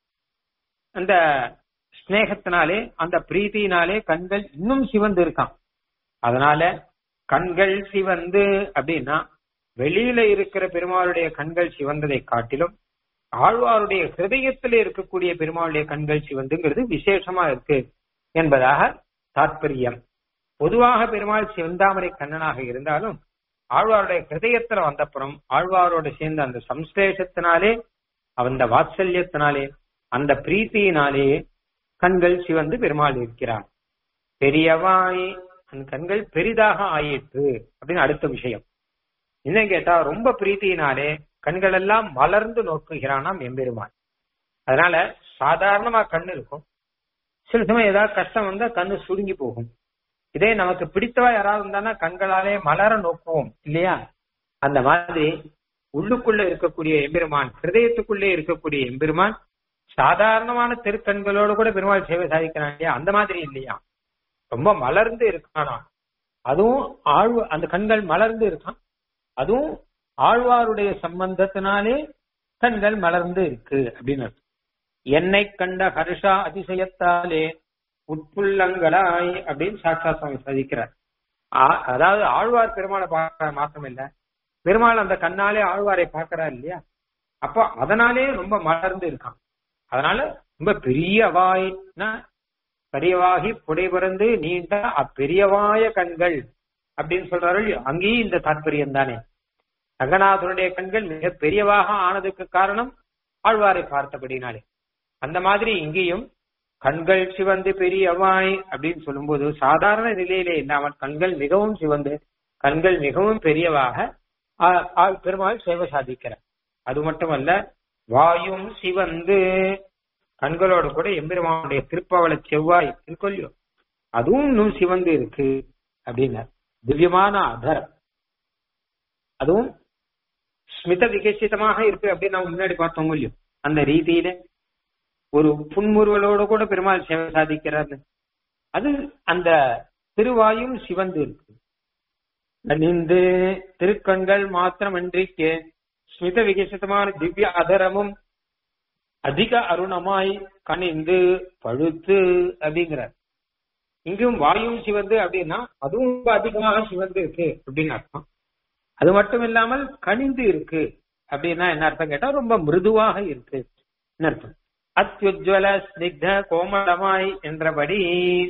அந்த ஸ்நேகத்தினாலே அந்த பிரீத்தினாலே கண்கள் இன்னும் சிவந்து இருக்கான் அதனால கண்கள் சிவந்து அப்படின்னா வெளியில இருக்கிற பெருமாளுடைய கண்கள் சிவந்ததை காட்டிலும் ஆழ்வாருடைய ஹிருதயத்தில் இருக்கக்கூடிய பெருமாளுடைய கண்கள் சிவந்துங்கிறது விசேஷமா இருக்கு என்பதாக தாற்பயம் பொதுவாக பெருமாள் சிவந்தாமரை கண்ணனாக இருந்தாலும் ஆழ்வாருடைய ஹிருதயத்துல வந்தப்புறம் ஆழ்வாரோடு சேர்ந்த அந்த சம்ஸ்லேஷத்தினாலே அந்த வாத்சல்யத்தினாலே அந்த பிரீத்தியினாலே கண்கள் சிவந்து பெருமாள் இருக்கிறார் பெரியவாய் அந்த கண்கள் பெரிதாக ஆயிற்று அப்படின்னு அடுத்த விஷயம் என்ன கேட்டா ரொம்ப பிரீத்தியினாலே கண்கள் எல்லாம் மலர்ந்து நோக்குகிறானாம் எம்பெருமான் அதனால சாதாரணமா கண்ணு இருக்கும் சில சமயம் ஏதாவது கஷ்டம் வந்தா கண்ணு சுருங்கி போகும் இதே நமக்கு பிடித்தவா யாராவது இருந்தானா கண்களாலே மலர நோக்குவோம் இல்லையா அந்த மாதிரி உள்ளுக்குள்ள இருக்கக்கூடிய எம்பெருமான் ஹிருதயத்துக்குள்ளே இருக்கக்கூடிய எம்பெருமான் சாதாரணமான திருக்கண்களோடு கூட பெருமாள் சேவை சாதிக்கிறான் இல்லையா அந்த மாதிரி இல்லையா ரொம்ப மலர்ந்து இருக்கானா அதுவும் ஆழ்வ அந்த கண்கள் மலர்ந்து இருக்கான் அதுவும் ஆழ்வாருடைய சம்பந்தத்தினாலே கண்கள் மலர்ந்து இருக்கு அப்படின்னு அர்த்தம் என்னை கண்ட ஹர்ஷா அதிசயத்தாலே உட்புள்ளங்களாய் அப்படின்னு சாட்சா சுவாமி சாதிக்கிறார் அதாவது ஆழ்வார் பெருமாளை பார்க்க மாத்திரம் இல்ல பெருமாள் அந்த கண்ணாலே ஆழ்வாரை பார்க்கிறார் இல்லையா அப்போ அதனாலே ரொம்ப மலர்ந்து இருக்கான் அதனால ரொம்ப பெரிய வாய்னா பெரியவாகி புடை பிறந்து நீண்ட அப்பெரியவாய கண்கள் அப்படின்னு சொல்றாரு இல்லையோ? அங்கேயும் இந்த தாற்பயம் தானே ரங்கநாதனுடைய கண்கள் மிக பெரியவாக ஆனதுக்கு காரணம் ஆழ்வாரை பார்த்தபடினாலே அந்த மாதிரி இங்கேயும் கண்கள் சிவந்து பெரியவாய் அப்படின்னு சொல்லும்போது சாதாரண நிலையிலே இல்லாமல் கண்கள் மிகவும் சிவந்து கண்கள் மிகவும் பெரியவாக ஆ- ஆ- பெருமாள் சேவை சாதிக்கிறார் அது மட்டுமல்ல வாயும் சிவந்து கண்களோடு கூட எம்பெருமானுடைய திருப்பவள செவ்வாய் இருக்கொல்லியோ அதுவும் இன்னும் சிவந்து இருக்கு அப்படின்னார் திவ்யமான அதரம் அதுவும் ஸ்மித விகசிதமாக இருக்கு அப்படின்னு நம்ம முன்னாடி பார்த்தோம் இல்லையோ அந்த ரீதியில ஒரு புன்முறுவலோடு கூட பெருமாள் சேவை சாதிக்கிறார் அது அந்த திருவாயும் சிவந்து இருக்கு அணிந்து திருக்கண்கள் மாத்திரமன்றிக்கு ஸ்மித விகசிதமான திவ்ய அதரமும் அதிக அருணமாய் கனிந்து பழுத்து அப்படிங்கிறார் இங்கும் வாயும் சிவந்து அப்படின்னா அதுவும் ரொம்ப அதிகமாக சிவந்து இருக்கு அப்படின்னு அர்த்தம் அது மட்டும் இல்லாமல் கனிந்து இருக்கு அப்படின்னா என்ன அர்த்தம் கேட்டா ரொம்ப மிருதுவாக இருக்கு அர்த்தம் அத்யுஜ்வல ஸ்னிக்த கோமளமாய் என்றபடி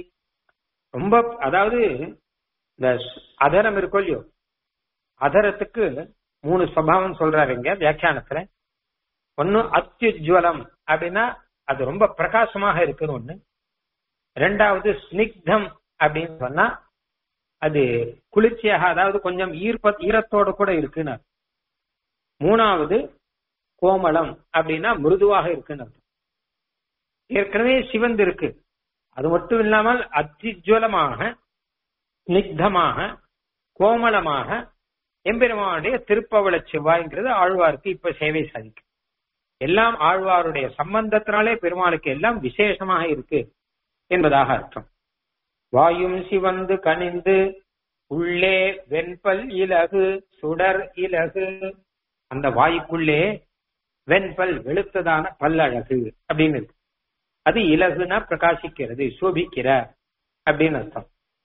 ரொம்ப அதாவது இந்த அதரம் இருக்கோ இல்லையோ அதரத்துக்கு மூணு சுவாவம் சொல்றாரு இங்க வியாக்கியானத்துல ஒன்னு அத்யுஜ்வலம் அப்படின்னா அது ரொம்ப பிரகாசமாக இருக்குன்னு ஒண்ணு ரெண்டாவது ஸ்னிக்தம் அப்படின்னு சொன்னா அது குளிர்ச்சியாக அதாவது கொஞ்சம் ஈர்ப்ப ஈரத்தோட கூட இருக்குன்னு அர்த்தம். மூணாவது கோமளம் அப்படின்னா மிருதுவாக இருக்குன்னு அர்த்தம். ஏற்கனவே சிவந்து இருக்கு அது மட்டும் இல்லாமல் அத்திஜ்வலமாக ஸ்னிக்தமாக கோமளமாக எம்பெருமானுடைய திருப்பவள செவ்வாய்ங்கிறது ஆழ்வாருக்கு இப்ப சேவை சாதிக்கும் எல்லாம் ஆழ்வாருடைய சம்பந்தத்தினாலே பெருமாளுக்கு எல்லாம் விசேஷமாக இருக்கு என்பதாக அர்த்தம் வாயும் சிவந்து கனிந்து உள்ளே வெண்பல் இலகு சுடர் இலகு அந்த வாயுக்குள்ளே வெண்பல் வெளுத்ததான பல்லழகு அப்படின்னு இருக்கு அது இலகுனா பிரகாசிக்கிறது சோபிக்கிற அப்படின்னு அர்த்தம்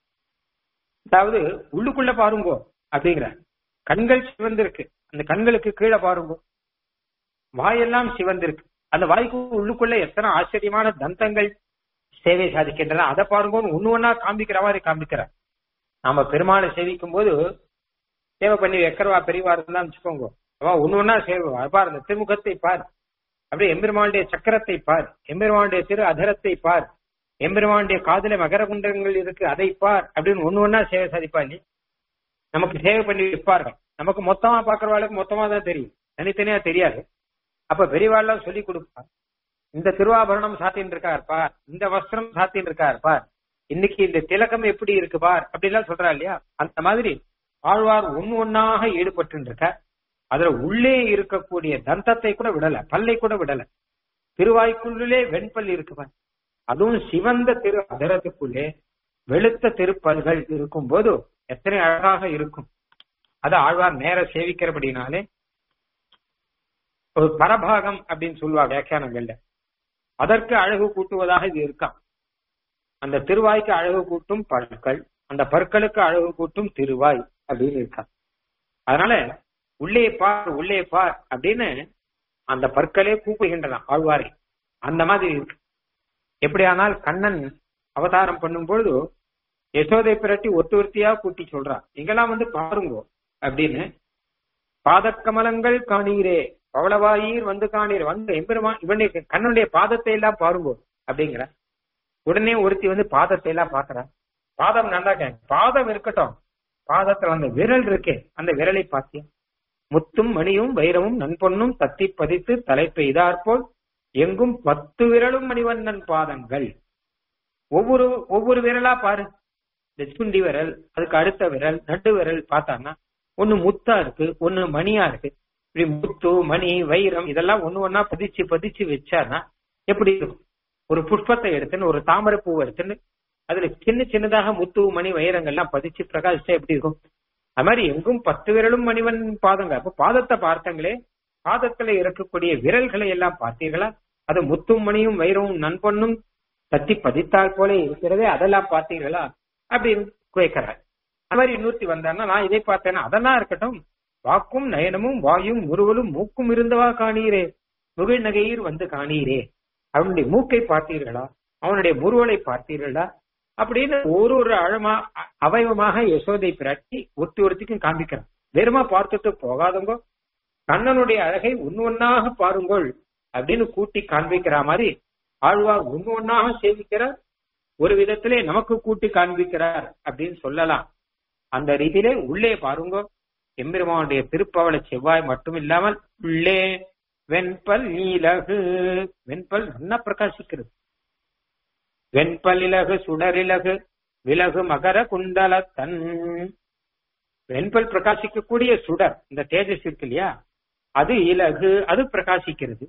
அதாவது உள்ளுக்குள்ள பாருங்கோ அப்படிங்கிற கண்கள் சிவந்திருக்கு அந்த கண்களுக்கு கீழே பாருங்கோ வாயெல்லாம் சிவந்திருக்கு அந்த வாய்க்கு உள்ளுக்குள்ள எத்தனை ஆச்சரியமான தந்தங்கள் சேவை சாதிக்கின்றன அதை பாருங்கன்னு ஒண்ணு ஒண்ணா காண்பிக்கிற மாதிரி காண்பிக்கிறார் நாம பெருமாளை சேவிக்கும் போது சேவை பண்ணி வைக்கிறவா பெரியவா இருந்தா வச்சுக்கோங்க அவன் ஒண்ணு ஒண்ணா சேவை பார் அந்த திருமுகத்தை பார் அப்படியே எம்பெருமானுடைய சக்கரத்தை பார் எம்பெருமானுடைய திரு அதரத்தை பார் எம்பெருமானுடைய காதுல மகர குண்டங்கள் இருக்கு அதை பார் அப்படின்னு ஒண்ணு ஒண்ணா சேவை சாதிப்பா இல்லையா நமக்கு சேவை பண்ணி வைப்பார்கள் நமக்கு மொத்தமா பாக்குறவாளுக்கு மொத்தமா தான் தெரியும் தனித்தனியா தெரியாது அப்ப பெரியவாள்லாம் சொல்லி கொடுப்பா இந்த திருவாபரணம் சாத்தின்னு இருக்கார் பார் இந்த வஸ்திரம் சாத்தின்னு இருக்கார் பார் இன்னைக்கு இந்த திலகம் எப்படி இருக்கு பார் அப்படிலாம் சொல்றா இல்லையா அந்த மாதிரி ஆழ்வார் ஒன்னு ஒன்னாக ஈடுபட்டு இருக்க அதுல உள்ளே இருக்கக்கூடிய தந்தத்தை கூட விடல பல்லை கூட விடல திருவாய்க்குள்ளே வெண்பல் இருக்கு பார் அதுவும் சிவந்த திரு அதரத்துக்குள்ளே வெளுத்த திருப்பல்கள் இருக்கும் போது எத்தனை அழகாக இருக்கும் அது ஆழ்வார் நேர சேவிக்கிறபடினாலே ஒரு பரபாகம் அப்படின்னு சொல்லுவா வியாக்கியானங்கள்ல அதற்கு அழகு கூட்டுவதாக இது இருக்காம் அந்த திருவாய்க்கு அழகு கூட்டும் பற்கள் அந்த பற்களுக்கு அழகு கூட்டும் திருவாய் அப்படின்னு இருக்கா அதனால உள்ளே பார் உள்ளே பார் அப்படின்னு அந்த பற்களே கூப்புகின்றன ஆழ்வாரை அந்த மாதிரி இருக்கு எப்படியானால் கண்ணன் அவதாரம் பண்ணும் பொழுது யசோதை பிரட்டி ஒத்து ஒருத்தியா கூட்டி சொல்றா இங்கெல்லாம் வந்து பாருங்கோ அப்படின்னு பாதக்கமலங்கள் காணீரே பவளவாயீர் வந்து காணீர் வந்து எம்பெருமான் இவனுடைய கண்ணனுடைய பாதத்தை எல்லாம் பாருங்கோ அப்படிங்கிற உடனே ஒருத்தி வந்து பாதத்தை எல்லாம் பாக்குறா பாதம் நல்லா பாதம் இருக்கட்டும் பாதத்துல அந்த விரல் இருக்கே அந்த விரலை பாத்தியா முத்தும் மணியும் வைரமும் நன்பொன்னும் தத்தி பதித்து தலை பெய்தாற்போல் எங்கும் பத்து விரலும் மணிவண்ணன் பாதங்கள் ஒவ்வொரு ஒவ்வொரு விரலா பாரு இந்த சுண்டி விரல் அதுக்கு அடுத்த விரல் நடு விரல் பார்த்தான்னா ஒண்ணு முத்தா இருக்கு ஒண்ணு மணியா இருக்கு இப்படி முத்து மணி வைரம் இதெல்லாம் ஒண்ணு ஒன்னா பதிச்சு பதிச்சு வச்சானா எப்படி இருக்கும் ஒரு புஷ்பத்தை எடுத்துன்னு ஒரு தாமரை பூவை எடுத்துன்னு அதுல சின்ன சின்னதாக முத்து மணி வைரங்கள்லாம் பதிச்சு பிரகாசிச்சா எப்படி இருக்கும் அது மாதிரி எங்கும் பத்து விரலும் மணிவன் பாதங்க அப்ப பாதத்தை பார்த்தங்களே பாதத்துல இருக்கக்கூடிய விரல்களை எல்லாம் பார்த்தீர்களா அது முத்தும் மணியும் வைரமும் நண்பொன்னும் தத்தி பதித்தால் போல இருக்கிறதே அதெல்லாம் பார்த்தீர்களா அப்படின்னு கேட்கிறார் அது மாதிரி இன்னொருத்தி வந்தான்னா நான் இதை பார்த்தேன்னா அதெல்லாம் இருக்கட்டும் வாக்கும் நயனமும் வாயும் முருவலும் மூக்கும் இருந்தவா காணீரே முகில் நகையீர் வந்து காணீரே அவனுடைய மூக்கை பார்த்தீர்களா அவனுடைய முருவலை பார்த்தீர்களா அப்படின்னு ஒரு ஒரு அழமா அ- அவயவமாக யசோதை பிராட்டி ஒருத்தி ஒருத்திக்கும் காண்பிக்கிறான் வெறுமா பார்த்துட்டு போகாதவங்க கண்ணனுடைய அழகை ஒன்னு ஒன்னாக பாருங்கள் அப்படின்னு கூட்டி காண்பிக்கிற மாதிரி ஆழ்வார் ஒன்னு ஒன்னாக சேவிக்கிறார் ஒரு விதத்திலே நமக்கு கூட்டி காண்பிக்கிறார் அப்படின்னு சொல்லலாம் அந்த ரீதியிலே உள்ளே பாருங்க எம்பெருமானுடைய திருப்பவள செவ்வாய் மட்டும் இல்லாமல் உள்ளே வெண்பல் நீலகு வெண்பல் நல்லா பிரகாசிக்கிறது வெண்பல் இலகு சுடரிலகு விலகு மகர குண்டல தன் வெண்பல் பிரகாசிக்கக்கூடிய சுடர் இந்த தேஜஸ் இருக்கு இல்லையா அது இலகு அது பிரகாசிக்கிறது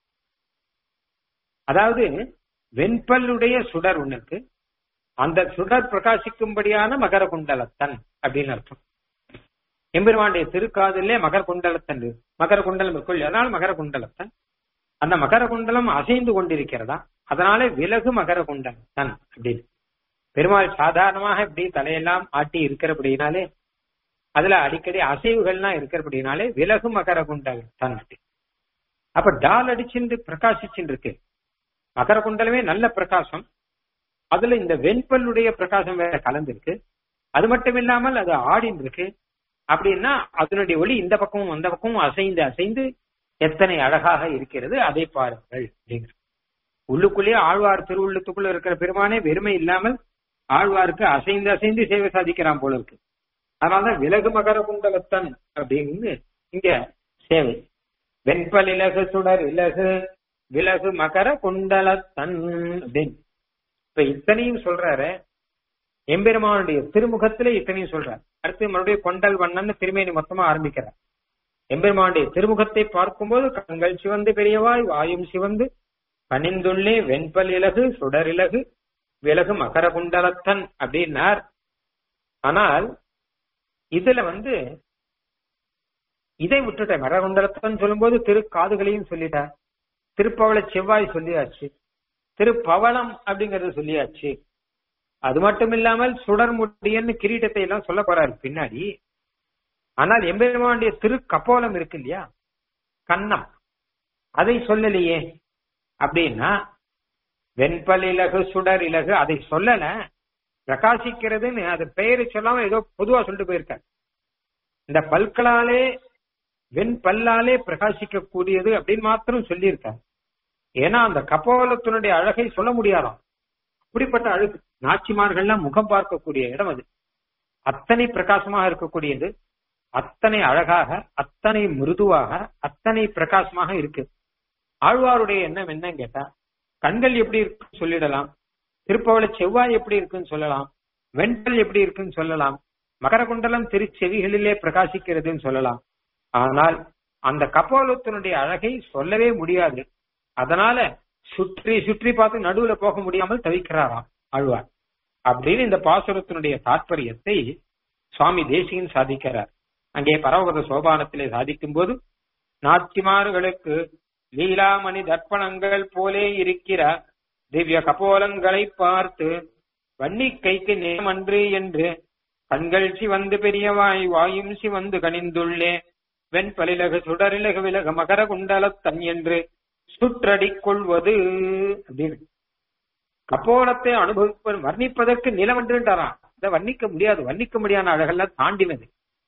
அதாவது வெண்பல்லுடைய சுடர் ஒண்ணு இருக்கு அந்த சுடர் பிரகாசிக்கும்படியான மகர குண்டலத்தன் அப்படின்னு அர்த்தம் எம்பெருமானுடைய திருக்காதிலே மகர குண்டலத்தன் இருக்கு. மகர குண்டலம் இருக்கும் அதனால மகர குண்டலத்தன் அந்த மகர குண்டலம் அசைந்து கொண்டிருக்கிறதா அதனால விலகு மகர குண்டலத்தன் அப்படின்னு பெருமாள் சாதாரணமாக இப்படி தலையெல்லாம் ஆட்டி இருக்கிறபடினாலே அதுல அடிக்கடி அசைவுகள்லாம் இருக்கிறபடினாலே விலகு மகர குண்டலத்தன் அப்படி அப்ப டால் அடிச்சுட்டு பிரகாசிச்சுட்டு இருக்கு மகர குண்டலமே நல்ல பிரகாசம் அதுல இந்த வெண்பல்லுடைய பிரகாசம் வேற கலந்திருக்கு அது மட்டும் இல்லாமல் அது ஆடின்னு இருக்கு அப்படின்னா அதனுடைய ஒளி இந்த பக்கமும் அந்த பக்கமும் அசைந்து அசைந்து எத்தனை அழகாக இருக்கிறது அதை பாருங்கள் அப்படிங்கிற உள்ளுக்குள்ளேயே ஆழ்வார் திருவுள்ளத்துக்குள்ள இருக்கிற பெருமானே வெறுமை இல்லாமல் ஆழ்வாருக்கு அசைந்து அசைந்து சேவை சாதிக்கிறான் போல இருக்கு அதனாலதான் விலகு மகர குண்டலத்தன் அப்படின்னு இங்க சேவை வெண்பல் இலகு சுடர் இலகு விலகு மகர குண்டலத்தன் அப்படின்னு இப்ப இத்தனையும் சொல்றாரு எம்பெருமானுடைய திருமுகத்திலே இத்தனையும் சொல்றார் அடுத்து மறுபடியும் கொண்டல் வண்ணன் திருமேனி மொத்தமா ஆரம்பிக்கிறார் எம்பெருமானுடைய திருமுகத்தை பார்க்கும்போது கண்கள் சிவந்து பெரியவாய் வாயும் சிவந்து பணிந்துள்ளே வெண்பல் இலகு சுடர் இலகு விலகு மகர குண்டலத்தன் அப்படின்னார் ஆனால் இதுல வந்து இதை விட்டுட்டேன் மகர குண்டலத்தன் சொல்லும்போது திரு காதுகளையும் சொல்லிட்டார் திருப்பவள செவ்வாய் சொல்லியாச்சு திருப்பவளம் அப்படிங்கறது சொல்லியாச்சு அது மட்டும் இல்லாமல் சுடர் முடியன்னு கிரீட்டத்தை எல்லாம் சொல்ல போறாரு பின்னாடி ஆனால் எம்பெருமானுடைய திரு கப்போலம் இருக்கு இல்லையா கண்ணம் அதை சொல்லலையே அப்படின்னா வெண்பல் இலகு சுடர் இலகு அதை சொல்லல பிரகாசிக்கிறதுன்னு அது பெயரை சொல்லாம ஏதோ பொதுவா சொல்லிட்டு போயிருக்காரு இந்த பல்களாலே வெண்பல்லாலே பிரகாசிக்க கூடியது அப்படின்னு மாத்திரம் சொல்லியிருக்காரு ஏன்னா அந்த கப்போலத்தினுடைய அழகை சொல்ல முடியாதாம் அப்படிப்பட்ட அழகு நாச்சிமார்கள்லாம் முகம் பார்க்கக்கூடிய இடம் அது அத்தனை பிரகாசமாக இருக்கக்கூடியது அத்தனை அழகாக அத்தனை மிருதுவாக அத்தனை பிரகாசமாக இருக்கு ஆழ்வாருடைய எண்ணம் என்னன்னு கேட்டா கண்கள் எப்படி இருக்குன்னு சொல்லிடலாம் திருப்பவள செவ்வாய் எப்படி இருக்குன்னு சொல்லலாம் வெண்பல் எப்படி இருக்குன்னு சொல்லலாம் மகரகுண்டலம் திருச்செவிகளிலே பிரகாசிக்கிறதுன்னு சொல்லலாம் ஆனால் அந்த கப்போலத்தினுடைய அழகை சொல்லவே முடியாது அதனால சுற்றி சுற்றி பார்த்து நடுவுல போக முடியாமல் தவிக்கிறாராம் ஆழ்வார் அப்படின்னு இந்த பாசுரத்தினுடைய தாற்பயத்தை சுவாமி தேசிகன் சாதிக்கிறார் அங்கே பரவகத சோபானத்திலே சாதிக்கும் போது நாச்சிமார்களுக்கு லீலாமணி தர்ப்பணங்கள் போலே இருக்கிற திவ்ய கபோலங்களை பார்த்து வன்னி கைக்கு நேமன்று என்று கண்கள் சிவந்து பெரியவாய் வாயும் சிவந்து கனிந்துள்ளே வெண்பலிலகு சுடரிலகு விலகு மகர குண்டலத்தன் என்று சுற்றடிக் கொள்வது அப்படின்னு கப்போலத்தை அனுபவிப்ப வர்ணிப்பதற்கு நிலவன்றுன்றாராம் இதை வர்ணிக்க முடியாது வர்ணிக்க முடியாத அழகெல்லாம் தாண்டினது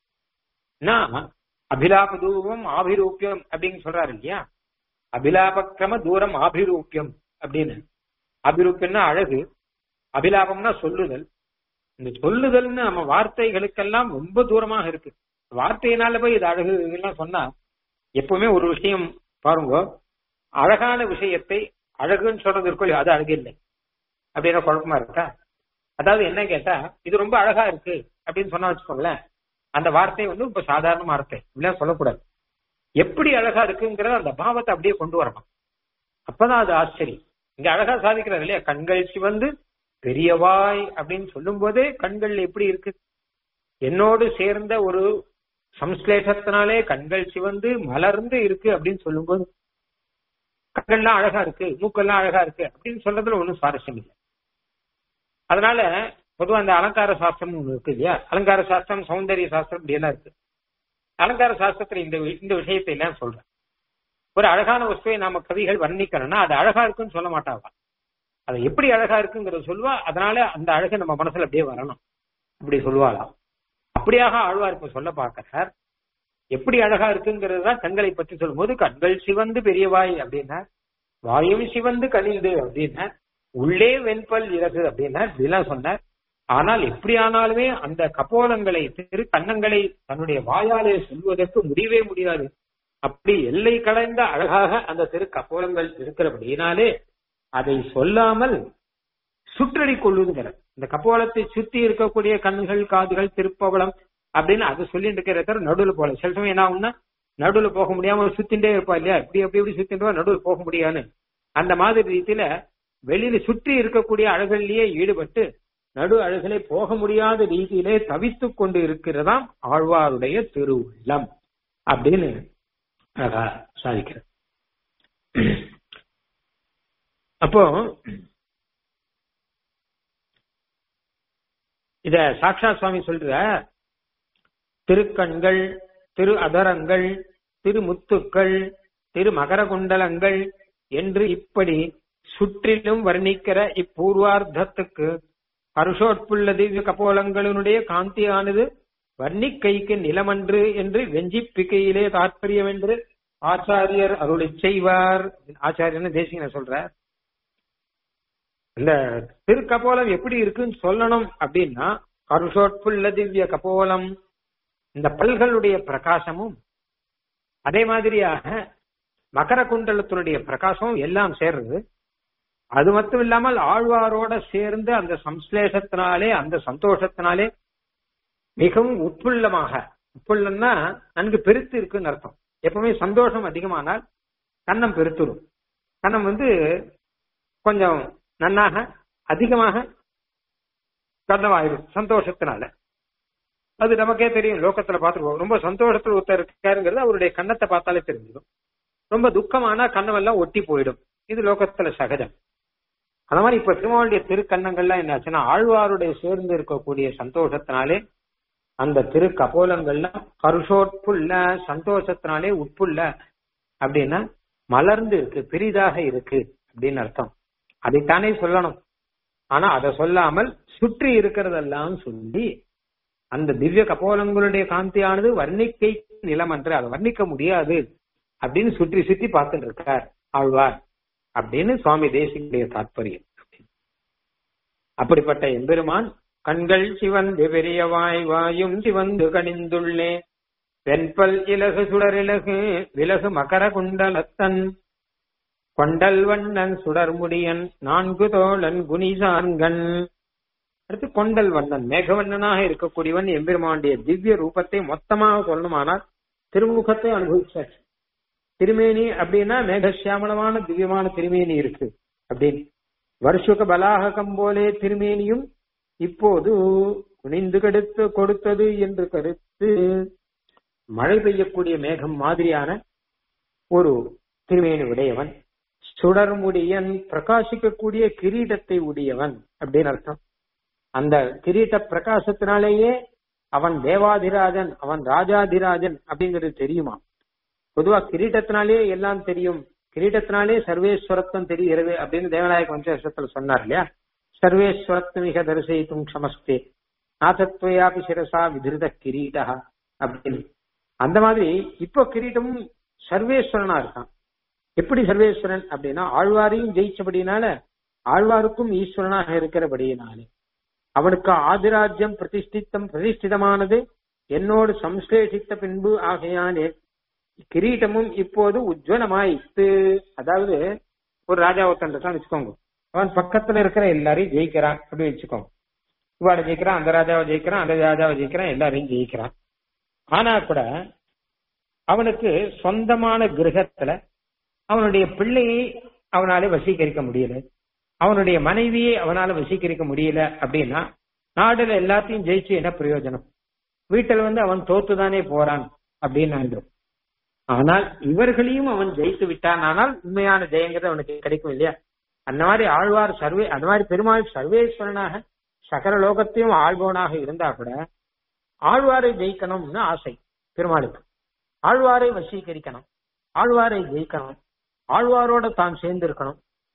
அபிலாப தூரம் ஆபிரூப்பியம் அப்படின்னு சொல்றாரு இல்லையா அபிலாபக்கிரம தூரம் ஆபிரூப்பியம் அப்படின்னு அபிரூப்பியம்னா அழகு அபிலாபம்னா சொல்லுதல் இந்த சொல்லுதல்னு நம்ம வார்த்தைகளுக்கெல்லாம் ரொம்ப தூரமாக இருக்கு வார்த்தையினால போய் இது அழகு எல்லாம் சொன்னா எப்பவுமே ஒரு விஷயம் பாருங்க அழகான விஷயத்தை அழகுன்னு சொல்றது இருக்கோ அது அழகு இல்லை அப்படின்னா குழப்பமா இருக்கா அதாவது என்ன கேட்டா இது ரொம்ப அழகா இருக்கு அப்படின்னு சொன்னா வச்சுக்கோங்களேன் அந்த வார்த்தை வந்து இப்ப சாதாரண வார்த்தை இப்படிலாம் சொல்லக்கூடாது எப்படி அழகா இருக்குங்கிறத அந்த பாவத்தை அப்படியே கொண்டு வரணும் அப்பதான் அது ஆச்சரியம் இங்க அழகா சாதிக்கிறார் இல்லையா கண்கள் சிவந்து பெரியவாய் அப்படின்னு சொல்லும் போதே கண்கள் எப்படி இருக்கு என்னோடு சேர்ந்த ஒரு சம்ஸ்லேஷத்தினாலே கண்கள் சிவந்து மலர்ந்து இருக்கு அப்படின்னு சொல்லும்போது கண்கள்லாம் அழகா இருக்கு மூக்கெல்லாம் அழகா இருக்கு அப்படின்னு சொல்றதுல ஒன்றும் சுவாரஸ்யம் இல்லை அதனால பொதுவா அந்த அலங்கார சாஸ்திரம் ஒண்ணு இருக்கு இல்லையா அலங்கார சாஸ்திரம் சௌந்தரிய சாஸ்திரம் இப்படி எல்லாம் இருக்கு அலங்கார சாஸ்திரத்துல இந்த இந்த விஷயத்தை எல்லாம் சொல்றேன் ஒரு அழகான வஸ்துவை நாம கவிகள் வர்ணிக்கிறோம்னா அது அழகா இருக்குன்னு சொல்ல மாட்டாங்க அது எப்படி அழகா இருக்குங்கிறத சொல்லுவா அதனால அந்த அழகை நம்ம மனசுல அப்படியே வரணும் இப்படி சொல்லுவாளாம் அப்படியாக ஆழ்வார் இப்ப சொல்ல பார்க்கிறார் எப்படி அழகா இருக்குங்கிறது தான் கண்களை பற்றி சொல்லும்போது கண்கள் சிவந்து பெரியவாய் அப்படின்னா வாயும் சிவந்து கனிந்து அப்படின்னா உள்ளே வெண்பல் இறகு அப்படின்னா இப்படிலாம் சொன்னார் ஆனால் எப்படி ஆனாலுமே அந்த கபோலங்களை திரு கன்னங்களை தன்னுடைய வாயாலே சொல்வதற்கு முடியவே முடியாது அப்படி எல்லை கலைந்த அழகாக அந்த திரு கபோலங்கள் இருக்கிறபடியினாலே அதை சொல்லாமல் சுற்றடி கொள்ளுங்கிற இந்த கபோலத்தை சுத்தி இருக்கக்கூடிய கண்கள் காதுகள் திருப்பவளம் அப்படின்னு அதை சொல்லிட்டு இருக்கிற நடுவில் போல சில சமயம் என்ன ஆகும்னா நடுவில் போக முடியாம சுத்திண்டே இருப்பா இல்லையா இப்படி எப்படி எப்படி சுத்திட்டு நடுவில் போக முடியாதுன்னு அந்த மாதிரி ரீதியில வெளியில சுற்றி இருக்கக்கூடிய அழகல்லையே ஈடுபட்டு நடு அழகிலே போக முடியாத ரீதியிலே தவித்துக் கொண்டு இருக்கிறதாம் ஆழ்வாருடைய திருவுள்ளம் அப்படின்னு அழகா சாதிக்கிறது அப்போ இத சாக்ஷா சுவாமி சொல்ற திருக்கண்கள் திரு அதரங்கள் திருமுத்துக்கள் திரு மகர குண்டலங்கள் என்று இப்படி சுற்றிலும் வர்ணிக்கிற இப்பூர்வார்த்தத்துக்கு பருஷோட்புள்ள திவ்ய கபோலங்களினுடைய காந்தியானது வர்ணிக்கைக்கு நிலமன்று என்று வெஞ்சிப்பிக்கையிலே தாற்பயம் என்று ஆச்சாரியர் அருளை செய்வார் ஆச்சாரியன்னு தேசிகன சொல்ற இந்த திருக்கபோலம் எப்படி இருக்குன்னு சொல்லணும் அப்படின்னா கருஷோட்புள்ள திவ்ய கபோலம் இந்த பல்களுடைய பிரகாசமும் அதே மாதிரியாக மகர குண்டலத்தினுடைய பிரகாசமும் எல்லாம் சேர்றது அது மட்டும் இல்லாமல் ஆழ்வாரோட சேர்ந்து அந்த சம்ஸ்லேஷத்தினாலே அந்த சந்தோஷத்தினாலே மிகவும் உட்புள்ளமாக உட்புள்ளம்னா நன்கு பெருத்து இருக்குன்னு அர்த்தம் எப்பவுமே சந்தோஷம் அதிகமானால் கண்ணம் பெருத்துடும் கண்ணம் வந்து கொஞ்சம் நன்னாக அதிகமாக கண்ணமாயிடும் சந்தோஷத்தினால அது நமக்கே தெரியும் லோகத்துல பார்த்துருவோம் ரொம்ப சந்தோஷத்துல ஒருத்தர் இருக்காருங்கிறது அவருடைய கண்ணத்தை பார்த்தாலே தெரிஞ்சிடும் ரொம்ப துக்கமானா கண்ணமெல்லாம் ஒட்டி போயிடும் இது லோகத்துல சகஜம் அந்த மாதிரி இப்ப திருமாவளுடைய திருக்கண்ணங்கள்லாம் என்னாச்சுன்னா ஆழ்வாருடைய சேர்ந்து இருக்கக்கூடிய சந்தோஷத்தினாலே அந்த திரு கபோலங்கள்லாம் கருஷோட்புள்ள சந்தோஷத்தினாலே உட்புள்ள அப்படின்னா மலர்ந்து இருக்கு பெரிதாக இருக்கு அப்படின்னு அர்த்தம் அதைத்தானே சொல்லணும் ஆனா அதை சொல்லாமல் சுற்றி இருக்கிறதெல்லாம் சொல்லி அந்த திவ்ய கபோலங்களுடைய காந்தியானது வர்ணிக்கை நிலம் என்று அதை வர்ணிக்க முடியாது அப்படின்னு சுற்றி சுற்றி பார்த்துட்டு இருக்கார் ஆழ்வார் அப்படின்னு சுவாமி தேசிகளுடைய தாற்பயம் அப்படிப்பட்ட எம்பெருமான் கண்கள் சிவந்து பெரியவாய் வாயும் சிவந்து கணிந்துள்ளே வெண்பல் இலகு சுடரிலகு விலகு மகர குண்டலத்தன் கொண்டல் வண்ணன் சுடர்முடியன் நான்கு தோழன் குனிசான்கண் அடுத்து கொண்டல் வண்ணன் மேகவண்ணனாக இருக்கக்கூடியவன் எம்பெருமானுடைய திவ்ய ரூபத்தை மொத்தமாக சொல்லணுமானால் திருமுகத்தை அனுபவிச்சாச்சு திருமேனி அப்படின்னா மேகசியாமளமான திவ்யமான திருமேனி இருக்கு அப்படின்னு வருஷக பலாககம் போலே திருமேனியும் இப்போது குனிந்து கெடுத்து கொடுத்தது என்று கருத்து மழை பெய்யக்கூடிய மேகம் மாதிரியான ஒரு திருமேனி உடையவன் சுடர்முடியன் பிரகாசிக்கக்கூடிய கிரீடத்தை உடையவன் அப்படின்னு அர்த்தம் அந்த கிரீட பிரகாசத்தினாலேயே அவன் தேவாதிராஜன் அவன் ராஜாதிராஜன் அப்படிங்கிறது தெரியுமா பொதுவா கிரீட்டத்தினாலே எல்லாம் தெரியும் கிரீட்டத்தினாலே சர்வேஸ்வரத்துவம் தெரிகிறது அப்படின்னு தேவநாயக வம்சத்துல சொன்னார் இல்லையா சர்வேஸ்வரத்துவமிக தரிசயித்தும் க்ஷமஸ்தே நாதத்வயாபி சிரசா விதிருத கிரீடா அப்படின்னு அந்த மாதிரி இப்போ கிரீட்டமும் சர்வேஸ்வரனா இருக்கான் எப்படி சர்வேஸ்வரன் அப்படின்னா ஆழ்வாரையும் ஜெயிச்சபடினால ஆழ்வாருக்கும் ஈஸ்வரனாக இருக்கிறபடியினாலே அவனுக்கு ஆதிராஜ்யம் பிரதிஷ்டித்தம் பிரதிஷ்டிதமானது என்னோடு சம்ஸ்லேஷித்த பின்பு ஆகையானே கிரீட்டமும் இப்போது உஜ்வலமாயிட்டு அதாவது ஒரு ராஜா ஒருத்தன் இருக்கான் வச்சுக்கோங்க அவன் பக்கத்துல இருக்கிற எல்லாரையும் ஜெயிக்கிறான் அப்படின்னு வச்சுக்கோங்க இவாட ஜெயிக்கிறான் அந்த ராஜாவை ஜெயிக்கிறான் அந்த ராஜாவை ஜெயிக்கிறான் எல்லாரையும் ஜெயிக்கிறான் ஆனா கூட அவனுக்கு சொந்தமான கிரகத்துல அவனுடைய பிள்ளையை அவனால வசீகரிக்க முடியல அவனுடைய மனைவியை அவனால வசீகரிக்க முடியல அப்படின்னா நாடுல எல்லாத்தையும் ஜெயிச்சு என்ன பிரயோஜனம் வீட்டில் வந்து அவன் தோத்துதானே போறான் அப்படின்னு ஆயிடும் ஆனால் இவர்களையும் அவன் ஜெயித்து விட்டான் ஆனால் உண்மையான ஜெயங்கிறது அவனுக்கு கிடைக்கும் இல்லையா அந்த மாதிரி ஆழ்வார் சர்வே அந்த மாதிரி பெருமாள் சர்வேஸ்வரனாக சகர லோகத்தையும் ஆழ்பவனாக இருந்தா கூட ஆழ்வாரை ஜெயிக்கணும்னு ஆசை பெருமாளுக்கு ஆழ்வாரை வசீகரிக்கணும் ஆழ்வாரை ஜெயிக்கணும் ஆழ்வாரோட தான் சேர்ந்து இருக்கணும்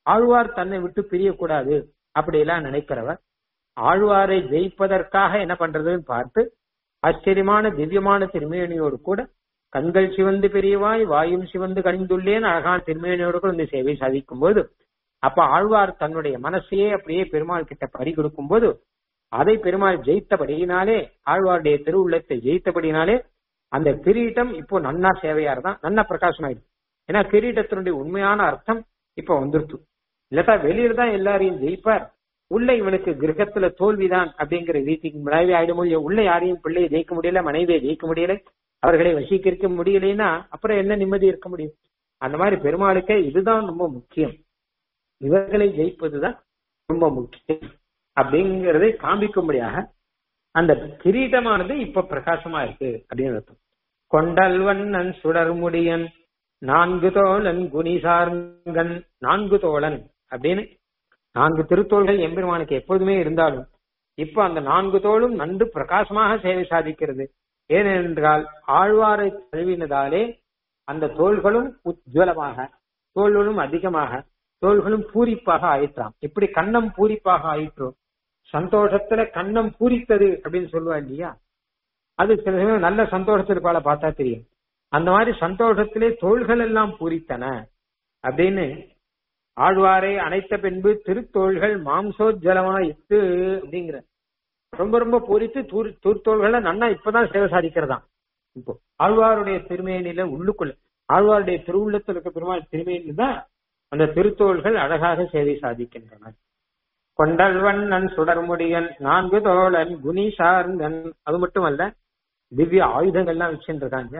ஆழ்வார் தன்னை விட்டு பிரியக்கூடாது அப்படி எல்லாம் நினைக்கிறவர் ஆழ்வாரை ஜெயிப்பதற்காக என்ன பண்றதுன்னு பார்த்து ஆச்சரியமான திவ்யமான திருமேனியோடு கூட கண்கள் சிவந்து பெரியவாய் வாயும் சிவந்து கணிந்துள்ளேன் அழகான திருமேனியோடு கூட இந்த சேவை சாதிக்கும் போது அப்ப ஆழ்வார் தன்னுடைய மனசையே அப்படியே பெருமாள் கிட்ட பறி கொடுக்கும் போது அதை பெருமாள் ஜெயித்தபடியினாலே ஆழ்வாருடைய திருவுள்ளத்தை ஜெயித்தபடினாலே அந்த கிரீட்டம் இப்போ நன்னா சேவையார் தான் நன்னா பிரகாசமாயிடுது ஏன்னா கிரீட்டத்தினுடைய உண்மையான அர்த்தம் இப்ப வந்துருச்சு இல்லட்டா வெளியில தான் எல்லாரையும் ஜெயிப்பார் உள்ள இவனுக்கு கிரகத்துல தோல்விதான் அப்படிங்கிற ரீதிக்கு மனைவி ஆயிடும் இல்லையோ உள்ள யாரையும் பிள்ளையை ஜெயிக்க முடியல மனைவியை ஜெயிக்க முடியல அவர்களை வசீகரிக்க முடியலைன்னா அப்புறம் என்ன நிம்மதி இருக்க முடியும் அந்த மாதிரி பெருமாளுக்கே இதுதான் ரொம்ப முக்கியம் இவர்களை ஜெயிப்பதுதான் ரொம்ப முக்கியம் அப்படிங்கறதை காண்பிக்கும்படியாக அந்த கிரீட்டமானது இப்ப பிரகாசமா இருக்கு அப்படின்னு அர்த்தம் கொண்டல்வண்ணன் சுடர்முடியன் நான்கு தோழன் குனிசார்கன் நான்கு தோழன் அப்படின்னு நான்கு திருத்தோள்கள் எம்பெருமானுக்கு எப்போதுமே இருந்தாலும் இப்ப அந்த நான்கு தோளும் நன்கு பிரகாசமாக சேவை சாதிக்கிறது ஏனென்றால் ஆழ்வாரை தழுவினதாலே அந்த தோள்களும் உஜ்வலமாக தோள்களும் அதிகமாக தோள்களும் பூரிப்பாக ஆயிற்றாம் இப்படி கண்ணம் பூரிப்பாக ஆயிற்றோம் சந்தோஷத்துல கண்ணம் பூரித்தது அப்படின்னு சொல்லுவா இல்லையா அது சில சமயம் நல்ல சந்தோஷத்துல பால பார்த்தா தெரியும் அந்த மாதிரி சந்தோஷத்திலே தோள்கள் எல்லாம் பூரித்தன அப்படின்னு ஆழ்வாரை அணைத்த பின்பு திருத்தோள்கள் மாம்சோஜலமா இட்டு அப்படிங்கிற ரொம்ப ரொம்ப பூரித்து தூர் தூர்த்தோள்களை நன்னா இப்பதான் சேவை சாதிக்கிறதாம் இப்போ ஆழ்வாருடைய திருமேனில உள்ளுக்குள்ள ஆழ்வாருடைய திருவுள்ளத்தில் இருக்க பெருமாள் திருமேனில தான் அந்த திருத்தோள்கள் அழகாக சேவை சாதிக்கின்றன கொண்டல்வண்ணன் சுடர்முடியன் நான்கு தோழன் குணி சார்ந்தன் அது மட்டுமல்ல திவ்ய ஆயுதங்கள்லாம் வச்சுருக்காங்க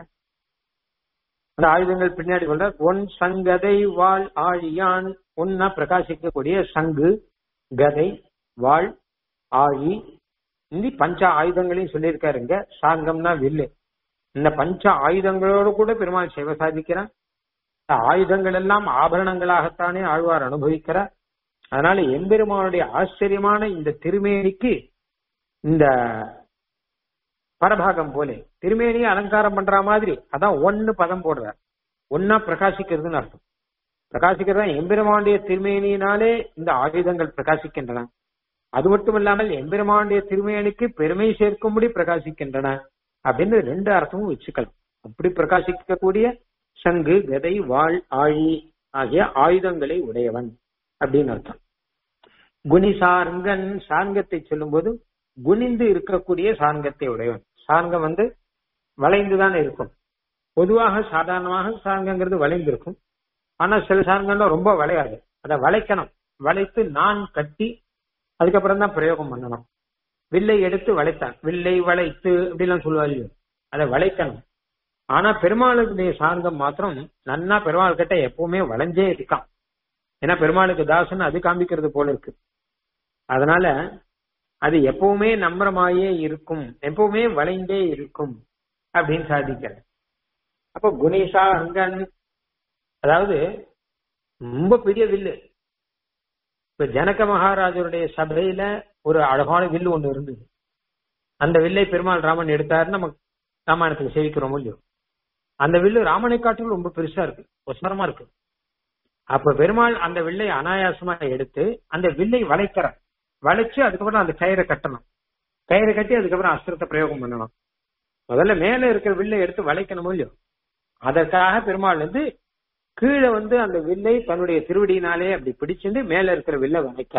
அந்த ஆயுதங்கள் பின்னாடி கொண்ட ஒன் சங்கதை வாழ் ஆழியான் ஒன்னா பிரகாசிக்கக்கூடிய சங்கு கதை வாழ் ஆழி இந்த பஞ்ச ஆயுதங்களையும் சொல்லியிருக்காருங்க சாங்கம்னா வில்லு இந்த பஞ்ச ஆயுதங்களோடு கூட பெருமாள் சேவை சாதிக்கிறான் ஆயுதங்கள் எல்லாம் ஆபரணங்களாகத்தானே ஆழ்வார் அனுபவிக்கிறார் அதனால எம்பெருமானுடைய ஆச்சரியமான இந்த திருமேனிக்கு இந்த பரபாகம் போல திருமேனியை அலங்காரம் பண்ற மாதிரி அதான் ஒன்னு பதம் போடுறார் ஒன்னா பிரகாசிக்கிறதுன்னு அர்த்தம் பிரகாசிக்கிறதா எம்பெருமானுடைய திருமேனியினாலே இந்த ஆயுதங்கள் பிரகாசிக்கின்றன அது மட்டும் இல்லாமல் எம்பெருமானுடைய திருமேனிக்கு பெருமை சேர்க்கும்படி பிரகாசிக்கின்றன அப்படின்னு ரெண்டு அர்த்தமும் வச்சுக்கலாம் அப்படி பிரகாசிக்கக்கூடிய சங்கு கதை வாழ் ஆழி ஆகிய ஆயுதங்களை உடையவன் அப்படின்னு அர்த்தம் குணி சார்கன் சார்கத்தை சொல்லும்போது குனிந்து இருக்கக்கூடிய சார்கத்தை உடையவன் சார்கம் வந்து வளைந்துதான் இருக்கும் பொதுவாக சாதாரணமாக சார்கங்கிறது வளைந்து இருக்கும் ஆனா சில சார்கம்லாம் ரொம்ப வளையாது அதை வளைக்கணும் வளைத்து நான் கட்டி அதுக்கப்புறம் தான் பிரயோகம் பண்ணணும் வில்லை எடுத்து வளைத்தான் வில்லை வளைத்து அப்படிலாம் சொல்லுவாங்க அதை வளைக்கணும் ஆனா பெருமாளுடைய சார்கம் மாத்திரம் நன்னா பெருமாள் கிட்ட எப்பவுமே வளைஞ்சே இருக்கான் ஏன்னா பெருமாளுக்கு தாசன் அது காண்பிக்கிறது போல இருக்கு அதனால அது எப்பவுமே நம்புறமாயே இருக்கும் எப்பவுமே வளைந்தே இருக்கும் அப்படின்னு சாதிக்கிற அப்ப குணேஷா அங்கன் அதாவது ரொம்ப பெரிய வில்லு இப்ப ஜனக மகாராஜருடைய சபையில ஒரு அழகான வில்லு ஒண்ணு இருந்தது அந்த வில்லை பெருமாள் ராமன் எடுத்தாரு நம்ம ராமாயணத்துக்கு சேவிக்கிறோம் இல்லையோ அந்த வில்லு ராமனை காட்டிலும் ரொம்ப பெருசா இருக்கு ஒசரமா இருக்கு அப்ப பெருமாள் அந்த வில்லை அனாயாசமா எடுத்து அந்த வில்லை வளைக்கிறார் வளைச்சு அதுக்கப்புறம் அந்த கயிறை கட்டணும் கயிறை கட்டி அதுக்கப்புறம் அஸ்திரத்தை பிரயோகம் பண்ணணும் முதல்ல மேல இருக்கிற வில்லை எடுத்து வளைக்கணும் இல்லையோ அதற்காக பெருமாள் வந்து கீழே வந்து அந்த வில்லை தன்னுடைய திருவடியினாலே அப்படி பிடிச்சிட்டு மேல இருக்கிற வில்லை வளைக்கிற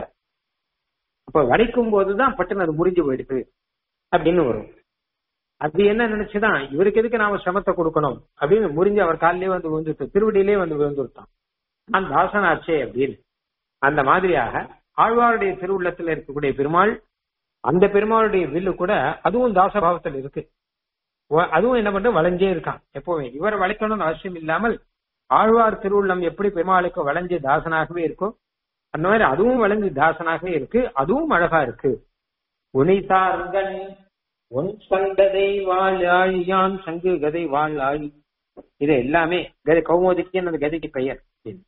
அப்ப வளைக்கும் போதுதான் பட்டுன்னு அது முறிஞ்சு போயிடுது அப்படின்னு வரும் அது என்ன நினைச்சுதான் இவருக்கு எதுக்கு நாம சிரமத்தை கொடுக்கணும் அப்படின்னு முறிஞ்சு அவர் காலிலே வந்து விழுந்துட்டு திருவடியிலே வந்து விழுந்துருத்தான் நான் தாசனாச்சே அப்படின்னு அந்த மாதிரியாக ஆழ்வாருடைய திருவுள்ளத்துல இருக்கக்கூடிய பெருமாள் அந்த பெருமாளுடைய வில்லு கூட அதுவும் தாசபாவத்தில் இருக்கு அதுவும் என்ன பண்ற வளைஞ்சே இருக்கான் எப்பவுமே இவர் வளைக்கணும்னு அவசியம் இல்லாமல் ஆழ்வார் திருவுள்ளம் எப்படி பெருமாளுக்கு வளைஞ்சு தாசனாகவே இருக்கோ அந்த மாதிரி அதுவும் வளைஞ்சு தாசனாகவே இருக்கு அதுவும் அழகா இருக்கு உனிசார்கன் ஒன் சங்கதை வாழ் ஆழியான் சங்கு கதை வாழ் ஆழி இது எல்லாமே கதை கௌமோதிக்கு அந்த கதைக்கு பெயர்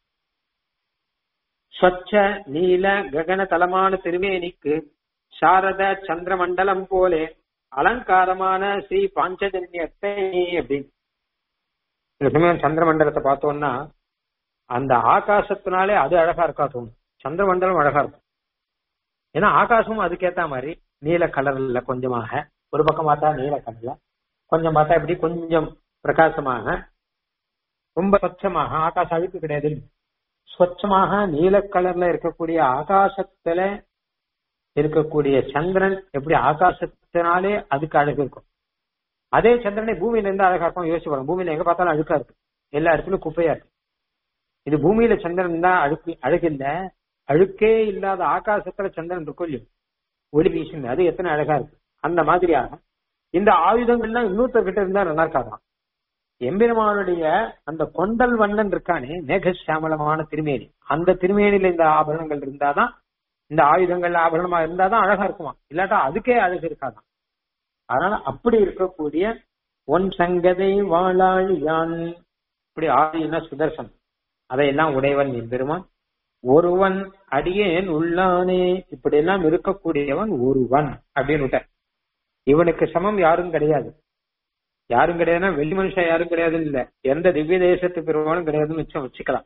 ஸ்வச்ச நீல ககன தலமான திருவேணிக்கு சாரத சந்திரமண்டலம் போலே அலங்காரமான ஸ்ரீ பாஞ்சஜன்யத்தை அப்படின்னு இந்த சமயம் சந்திரமண்டலத்தை பார்த்தோம்னா அந்த ஆகாசத்தினாலே அது அழகா இருக்கா தோணும் சந்திரமண்டலம் அழகா இருக்கும் ஏன்னா ஆகாசமும் அதுக்கேத்த மாதிரி நீல கலர்ல கொஞ்சமாக ஒரு பக்கம் பார்த்தா நீல கலர்ல கொஞ்சம் பார்த்தா இப்படி கொஞ்சம் பிரகாசமாக ரொம்ப ஸ்வச்சமாக ஆகாச அழுக்கு கிடையாது ஸ்வச்சமாக நீல கலர்ல இருக்கக்கூடிய ஆகாசத்துல இருக்கக்கூடிய சந்திரன் எப்படி ஆகாசத்தினாலே அதுக்கு அழகு இருக்கும் அதே சந்திரனை பூமியில இருந்து அழகா இருக்கும் யோசிச்சு பாருங்க பூமியில எங்க பார்த்தாலும் அழுக்கா இருக்கு எல்லா இடத்துலயும் குப்பையா இருக்கு இது பூமியில சந்திரன் தான் அழுக்கு அழகு இல்ல அழுக்கே இல்லாத ஆகாசத்துல சந்திரன் இருக்கும் இல்லையோ ஒளி வீசுங்க அது எத்தனை அழகா இருக்கு அந்த மாதிரியாக இந்த ஆயுதங்கள்லாம் இன்னொருத்தர்கிட்ட இருந்தா நல்லா இருக்காதான் எம்பெருமானுடைய அந்த கொண்டல் வண்ணன் இருக்கானே மேகசியாமலமான திருமேனி அந்த திருமேனியில இந்த ஆபரணங்கள் இருந்தாதான் இந்த ஆயுதங்கள் ஆபரணமா இருந்தாதான் அழகா இருக்குமா இல்லாட்டா அதுக்கே அழகு இருக்காதான் அதனால அப்படி இருக்கக்கூடிய ஒன் சங்கதை வாழாள் யான் இப்படி ஆதினா சுதர்சன் அதையெல்லாம் உடையவன் எம்பெருமான் ஒருவன் அடியேன் உள்ளானே இப்படி எல்லாம் இருக்கக்கூடியவன் ஒருவன் அப்படின்னு விட்ட இவனுக்கு சமம் யாரும் கிடையாது யாரும் கிடையாதுன்னா வெளி மனுஷன் யாரும் கிடையாதுன்னு இல்ல எந்த திவ்ய தேசத்து பெருமானும் கிடையாதுன்னு வச்சு வச்சுக்கலாம்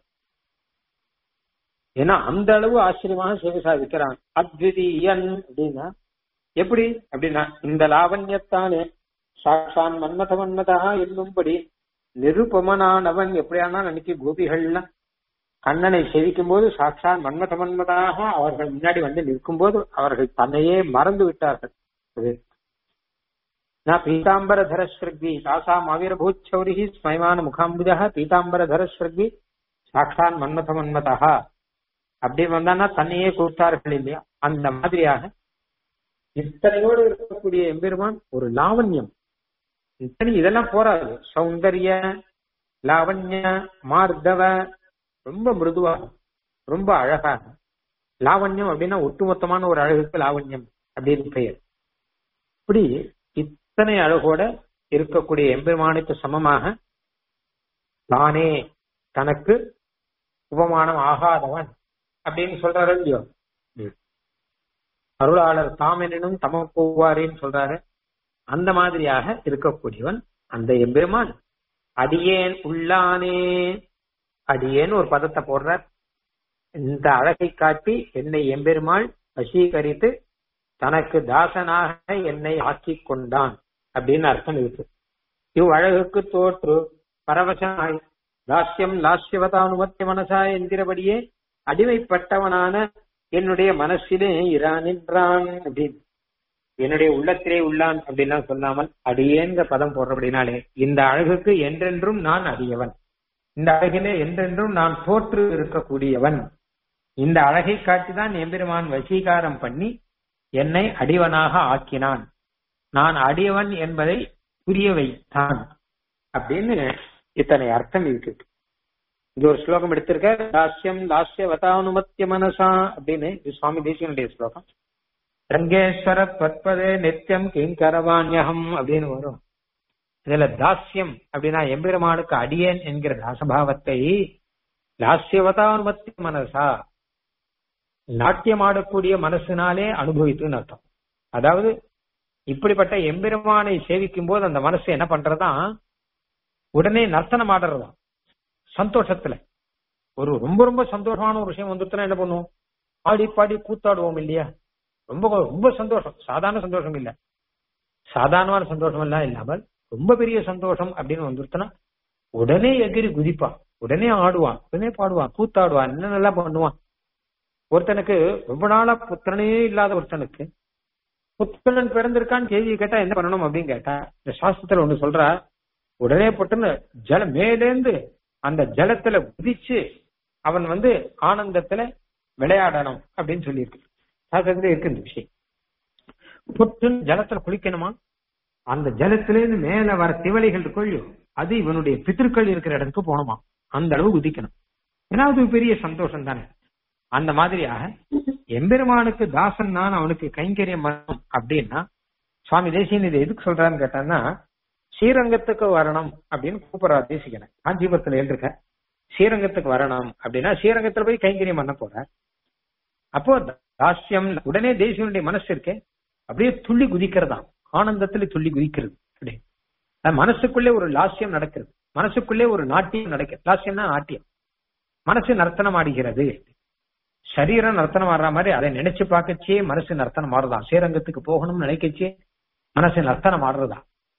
ஏன்னா அந்த அளவு ஆச்சரியமாக சேவை சாதிக்கிறான் அத்விதீயன் அப்படின்னா எப்படி அப்படின்னா இந்த லாவண்யத்தானே சாட்சான் மன்மத மன்மதா என்னும்படி நிருபமனானவன் எப்படியானா அன்னைக்கு கோபிகள்லாம் கண்ணனை சேவிக்கும் போது சாட்சான் மன்மத மன்மதாக அவர்கள் முன்னாடி வந்து நிற்கும் போது அவர்கள் தன்னையே மறந்து விட்டார்கள் அது न पीताम्बरधरश्रग्वी तासाम् आविर्भूच्छौरिः स्मयमान मुखाम्बुजः பீதாம்பரதரஸ்ரக்வி சாட்சான் மன்மத மன்மதா அப்படி வந்தான்னா தன்னையே கொடுத்தார்கள் இல்லையா அந்த மாதிரியாக இத்தனையோடு இருக்கக்கூடிய எம்பெருமான் ஒரு லாவண்யம் இத்தனை இதெல்லாம் போராது சௌந்தர்ய லாவண்ய மார்தவ ரொம்ப மிருதுவா ரொம்ப அழகாக லாவண்யம் அப்படின்னா ஒட்டுமொத்தமான ஒரு அழகுக்கு லாவண்யம் அப்படின்னு பெயர் இப்படி இத்தனை அழகோட இருக்கக்கூடிய எம்பெருமானுக்கு சமமாக தானே தனக்கு உபமானம் ஆகாதவன் அப்படின்னு சொல்றாரு இல்லையோ அருளாளர் தாமெனும் தமக்குவாரின்னு சொல்றாரு அந்த மாதிரியாக இருக்கக்கூடியவன் அந்த எம்பெருமான் அடியேன் உள்ளானே அடியேன்னு ஒரு பதத்தை போடுறார் இந்த அழகை காட்டி என்னை எம்பெருமாள் வசீகரித்து தனக்கு தாசனாக என்னை ஆக்கிக் கொண்டான் அப்படின்னு அர்த்தம் இருக்கு இவ் அழகுக்கு தோற்று பரவசனாய் லாஸ்யம் லாஸ்யவதானுமத்திய மனசா என்கிறபடியே அடிமைப்பட்டவனான என்னுடைய மனசிலே இரா நின்றான் அப்படின்னு என்னுடைய உள்ளத்திலே உள்ளான் அப்படின்லாம் சொல்லாமல் அடியேங்கிற பதம் போடுறபடினாலே இந்த அழகுக்கு என்றென்றும் நான் அடியவன் இந்த அழகிலே என்றென்றும் நான் தோற்று இருக்கக்கூடியவன் இந்த அழகை காட்டிதான் எம்பெருமான் வசீகாரம் பண்ணி என்னை அடிவனாக ஆக்கினான் நான் அடியவன் என்பதை புரிய வைத்தான் அப்படின்னு இத்தனை அர்த்தம் இருக்கு இங்க ஒரு ஸ்லோகம் எடுத்திருக்க தாஸ்யம் தாஸ்ய வதானுமத்திய மனசா அப்படின்னு இது சுவாமி தேசியனுடைய ஸ்லோகம் ரங்கேஸ்வர பத்பதே நித்தியம் கிங்கரவாண்யகம் அப்படின்னு வரும் இதுல தாஸ்யம் அப்படின்னா எம்பெருமானுக்கு அடியேன் என்கிற தாசபாவத்தை லாஸ்யவதானுமத்திய மனசா நாட்டியமாடக்கூடிய மனசுனாலே அனுபவித்துன்னு அர்த்தம் அதாவது இப்படிப்பட்ட எம்பெருமானை சேவிக்கும் போது அந்த மனசு என்ன பண்றதா உடனே நர்த்தனம் ஆடுறதாம் சந்தோஷத்துல ஒரு ரொம்ப ரொம்ப சந்தோஷமான ஒரு விஷயம் வந்துட்டுனா என்ன பண்ணுவோம் ஆடி பாடி கூத்தாடுவோம் இல்லையா ரொம்ப ரொம்ப சந்தோஷம் சாதாரண சந்தோஷம் இல்ல சாதாரணமான சந்தோஷம் எல்லாம் இல்லாமல் ரொம்ப பெரிய சந்தோஷம் அப்படின்னு வந்துருச்சுன்னா உடனே எகிரி குதிப்பான் உடனே ஆடுவான் உடனே பாடுவான் கூத்தாடுவான் என்னென்னலாம் பண்ணுவான் ஒருத்தனுக்கு ரொம்ப நாளா புத்திரனே இல்லாத ஒருத்தனுக்கு புத்திரன் பிறந்திருக்கான்னு கேள்வி கேட்டா என்ன பண்ணணும் அப்படின்னு கேட்டா இந்த சாஸ்திரத்துல ஒண்ணு சொல்றா உடனே போட்டுன்னு ஜலம் மேலேந்து அந்த ஜலத்துல குதிச்சு அவன் வந்து ஆனந்தத்துல விளையாடணும் அப்படின்னு சொல்லியிருக்கு சாஸ்திரத்துல இருக்கு இந்த விஷயம் புற்றுன்னு ஜலத்துல குளிக்கணுமா அந்த ஜலத்திலேருந்து மேல வர திவலைகள் இருக்கொள்ளோ அது இவனுடைய பித்திருக்கள் இருக்கிற இடத்துக்கு போகணுமா அந்த அளவு குதிக்கணும் ஏன்னா அது பெரிய சந்தோஷம் தானே அந்த மாதிரியாக எம்பெருமானுக்கு தாசன் நான் அவனுக்கு கைங்கரியம் வரணும் அப்படின்னா சுவாமி தேசியன் இதை எதுக்கு சொல்றான்னு கேட்டான்னா ஸ்ரீரங்கத்துக்கு வரணும் அப்படின்னு கூப்பிடுறா தேசிகனை காஞ்சிபுரத்துல எழுந்திருக்க ஸ்ரீரங்கத்துக்கு வரணும் அப்படின்னா ஸ்ரீரங்கத்துல போய் கைங்கரியம் பண்ண போற அப்போ தாஸ்யம் உடனே தேசியனுடைய மனசு இருக்கே அப்படியே துள்ளி குதிக்கிறதாம் ஆனந்தத்துல துள்ளி குதிக்கிறது அப்படி மனசுக்குள்ளே ஒரு லாஸ்யம் நடக்கிறது மனசுக்குள்ளே ஒரு நாட்டியம் நடக்கிறது லாஸ்யம்னா நாட்டியம் மனசு நர்த்தனம் ஆடுகிறது சரீரம் நர்த்தனம் ஆடுற மாதிரி அதை நினைச்சு பார்க்கச்சே மனசு நர்த்தனம் ஆடுறதான் ஸ்ரீரங்கத்துக்கு போகணும்னு நினைக்கச்சே மனசு நர்த்தனம் ஆடுறதா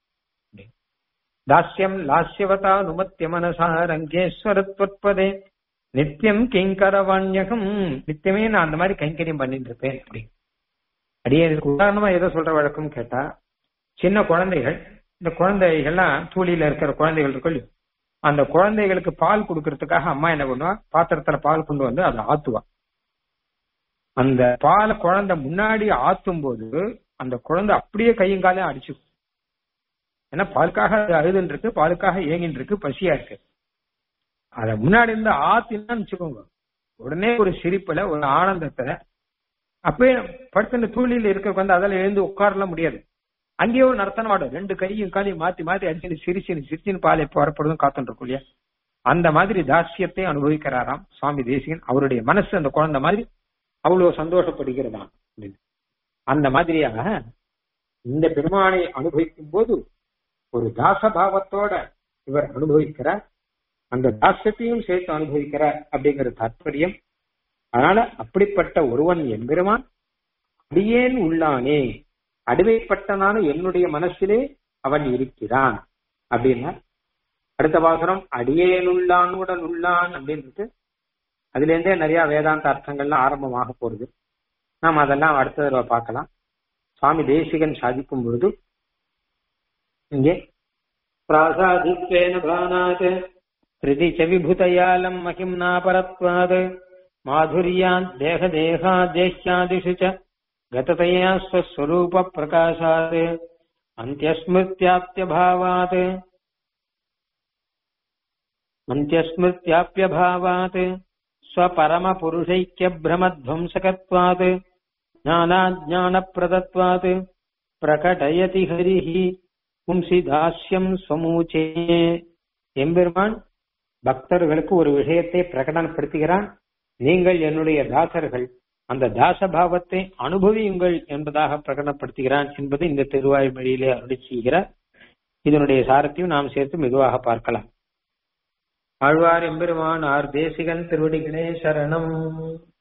தாஸ்யம் லாஸ்யவதா நுமத்திய மனசா ரங்கேஸ்வரத்வத்பதே நித்தியம் கிங்கரவாண்யகம் நித்தியமே நான் அந்த மாதிரி கைங்கரியம் பண்ணிட்டு இருப்பேன் அப்படி அடியே இதுக்கு உதாரணமா எதை சொல்ற வழக்கம் கேட்டா சின்ன குழந்தைகள் இந்த குழந்தைகள்லாம் தூளியில இருக்கிற குழந்தைகள் இருக்கும் இல்லையோ, அந்த குழந்தைகளுக்கு பால் கொடுக்கறதுக்காக அம்மா என்ன பண்ணுவா பாத்திரத்துல பால் கொண்டு வந்து அதை ஆத்துவா அந்த பாலை குழந்தை முன்னாடி ஆத்தும் போது அந்த குழந்தை அப்படியே கையும் காலையும் அடிச்சுக்கும் ஏன்னா பாலுக்காக அது அழுதுன்னு இருக்கு பாலுக்காக ஏங்கின்னு இருக்கு பசியா இருக்கு அத முன்னாடி இருந்து ஆத்தின்னு வச்சுக்கோங்க உடனே ஒரு சிரிப்புல ஒரு ஆனந்தத்துல அப்பயே படுத்துன்னு தூளியில இருக்கிற வந்து அதில் எழுந்து உட்காரலாம் முடியாது அங்கேயே ஒரு நர்த்தனம் ஆடும் ரெண்டு கையும் காலையும் மாத்தி மாத்தி அடிச்சுன்னு சிரிச்சுன்னு சிரிச்சுன்னு பால் எப்போ வரப்படுதும் காத்துட்டு இருக்கும் இல்லையா அந்த மாதிரி தாசியத்தை அனுபவிக்கிறாராம் சுவாமி தேசிகன் அவருடைய மனசு அந்த குழந்தை மாதிரி அவ்வளவு சந்தோஷப்படுகிறதாம் அப்படின்னு. அந்த மாதிரியாக இந்த பெருமானை அனுபவிக்கும் போது ஒரு தாசபாவத்தோட இவர் அனுபவிக்கிறார் அந்த தாசத்தையும் சேர்த்து அனுபவிக்கிறார் அப்படிங்கிற தாற்பயம் அதனால அப்படிப்பட்ட ஒருவன் எம்பெருமான் அடியேன் உள்ளானே அடிமைப்பட்டனான என்னுடைய மனசிலே அவன் இருக்கிறான் அப்படின்னா அடுத்த வாசனம் அடியேன் உள்ளான் உடன் உள்ளான் அப்படின்றது அதுல இருந்தே நிறைய வேதாந்த அர்த்தங்கள்லாம் ஆரம்பமாக போறது நாம் அதெல்லாம் அடுத்த தடவை பார்க்கலாம் சுவாமி தேசிகன் சாதிக்கும் பொழுது இங்கே பிராசாதித்வேன பானாத் ஹிருதி ச விபுதயாலம் மகிம்னா பரத்வாத் மாதுரியாத் தேக தேகா தேஷ்யாதிஷு ச गततया स्वस्वरूप प्रकाशात् अन्त्यस्मृत्याप्यभावात् अन्त्यस्मृत्याप्यभावात् स्वपरमपुरुषैक्यभ्रमध्वंसकत्वात् ज्ञानाज्ञानप्रदत्वात् प्रकटयति हरिः பும்சி தாஸ்யம் சமூச்சே எம்பெருமான் பக்தர்களுக்கு ஒரு விஷயத்தை பிரகடனப்படுத்துகிறான் நீங்கள் என்னுடைய தாசர்கள் அந்த தாசபாவத்தை அனுபவியுங்கள் என்பதாக பிரகடனப்படுத்துகிறான் என்பது இந்த திருவாய் வழியிலே அருளி செய்கிறார் இதனுடைய சாரத்தையும் நாம் சேர்த்து மெதுவாக பார்க்கலாம் ஆழ்வார் எம்பெருமான் ஆர் தேசிகன் திருவடிகளே சரணம்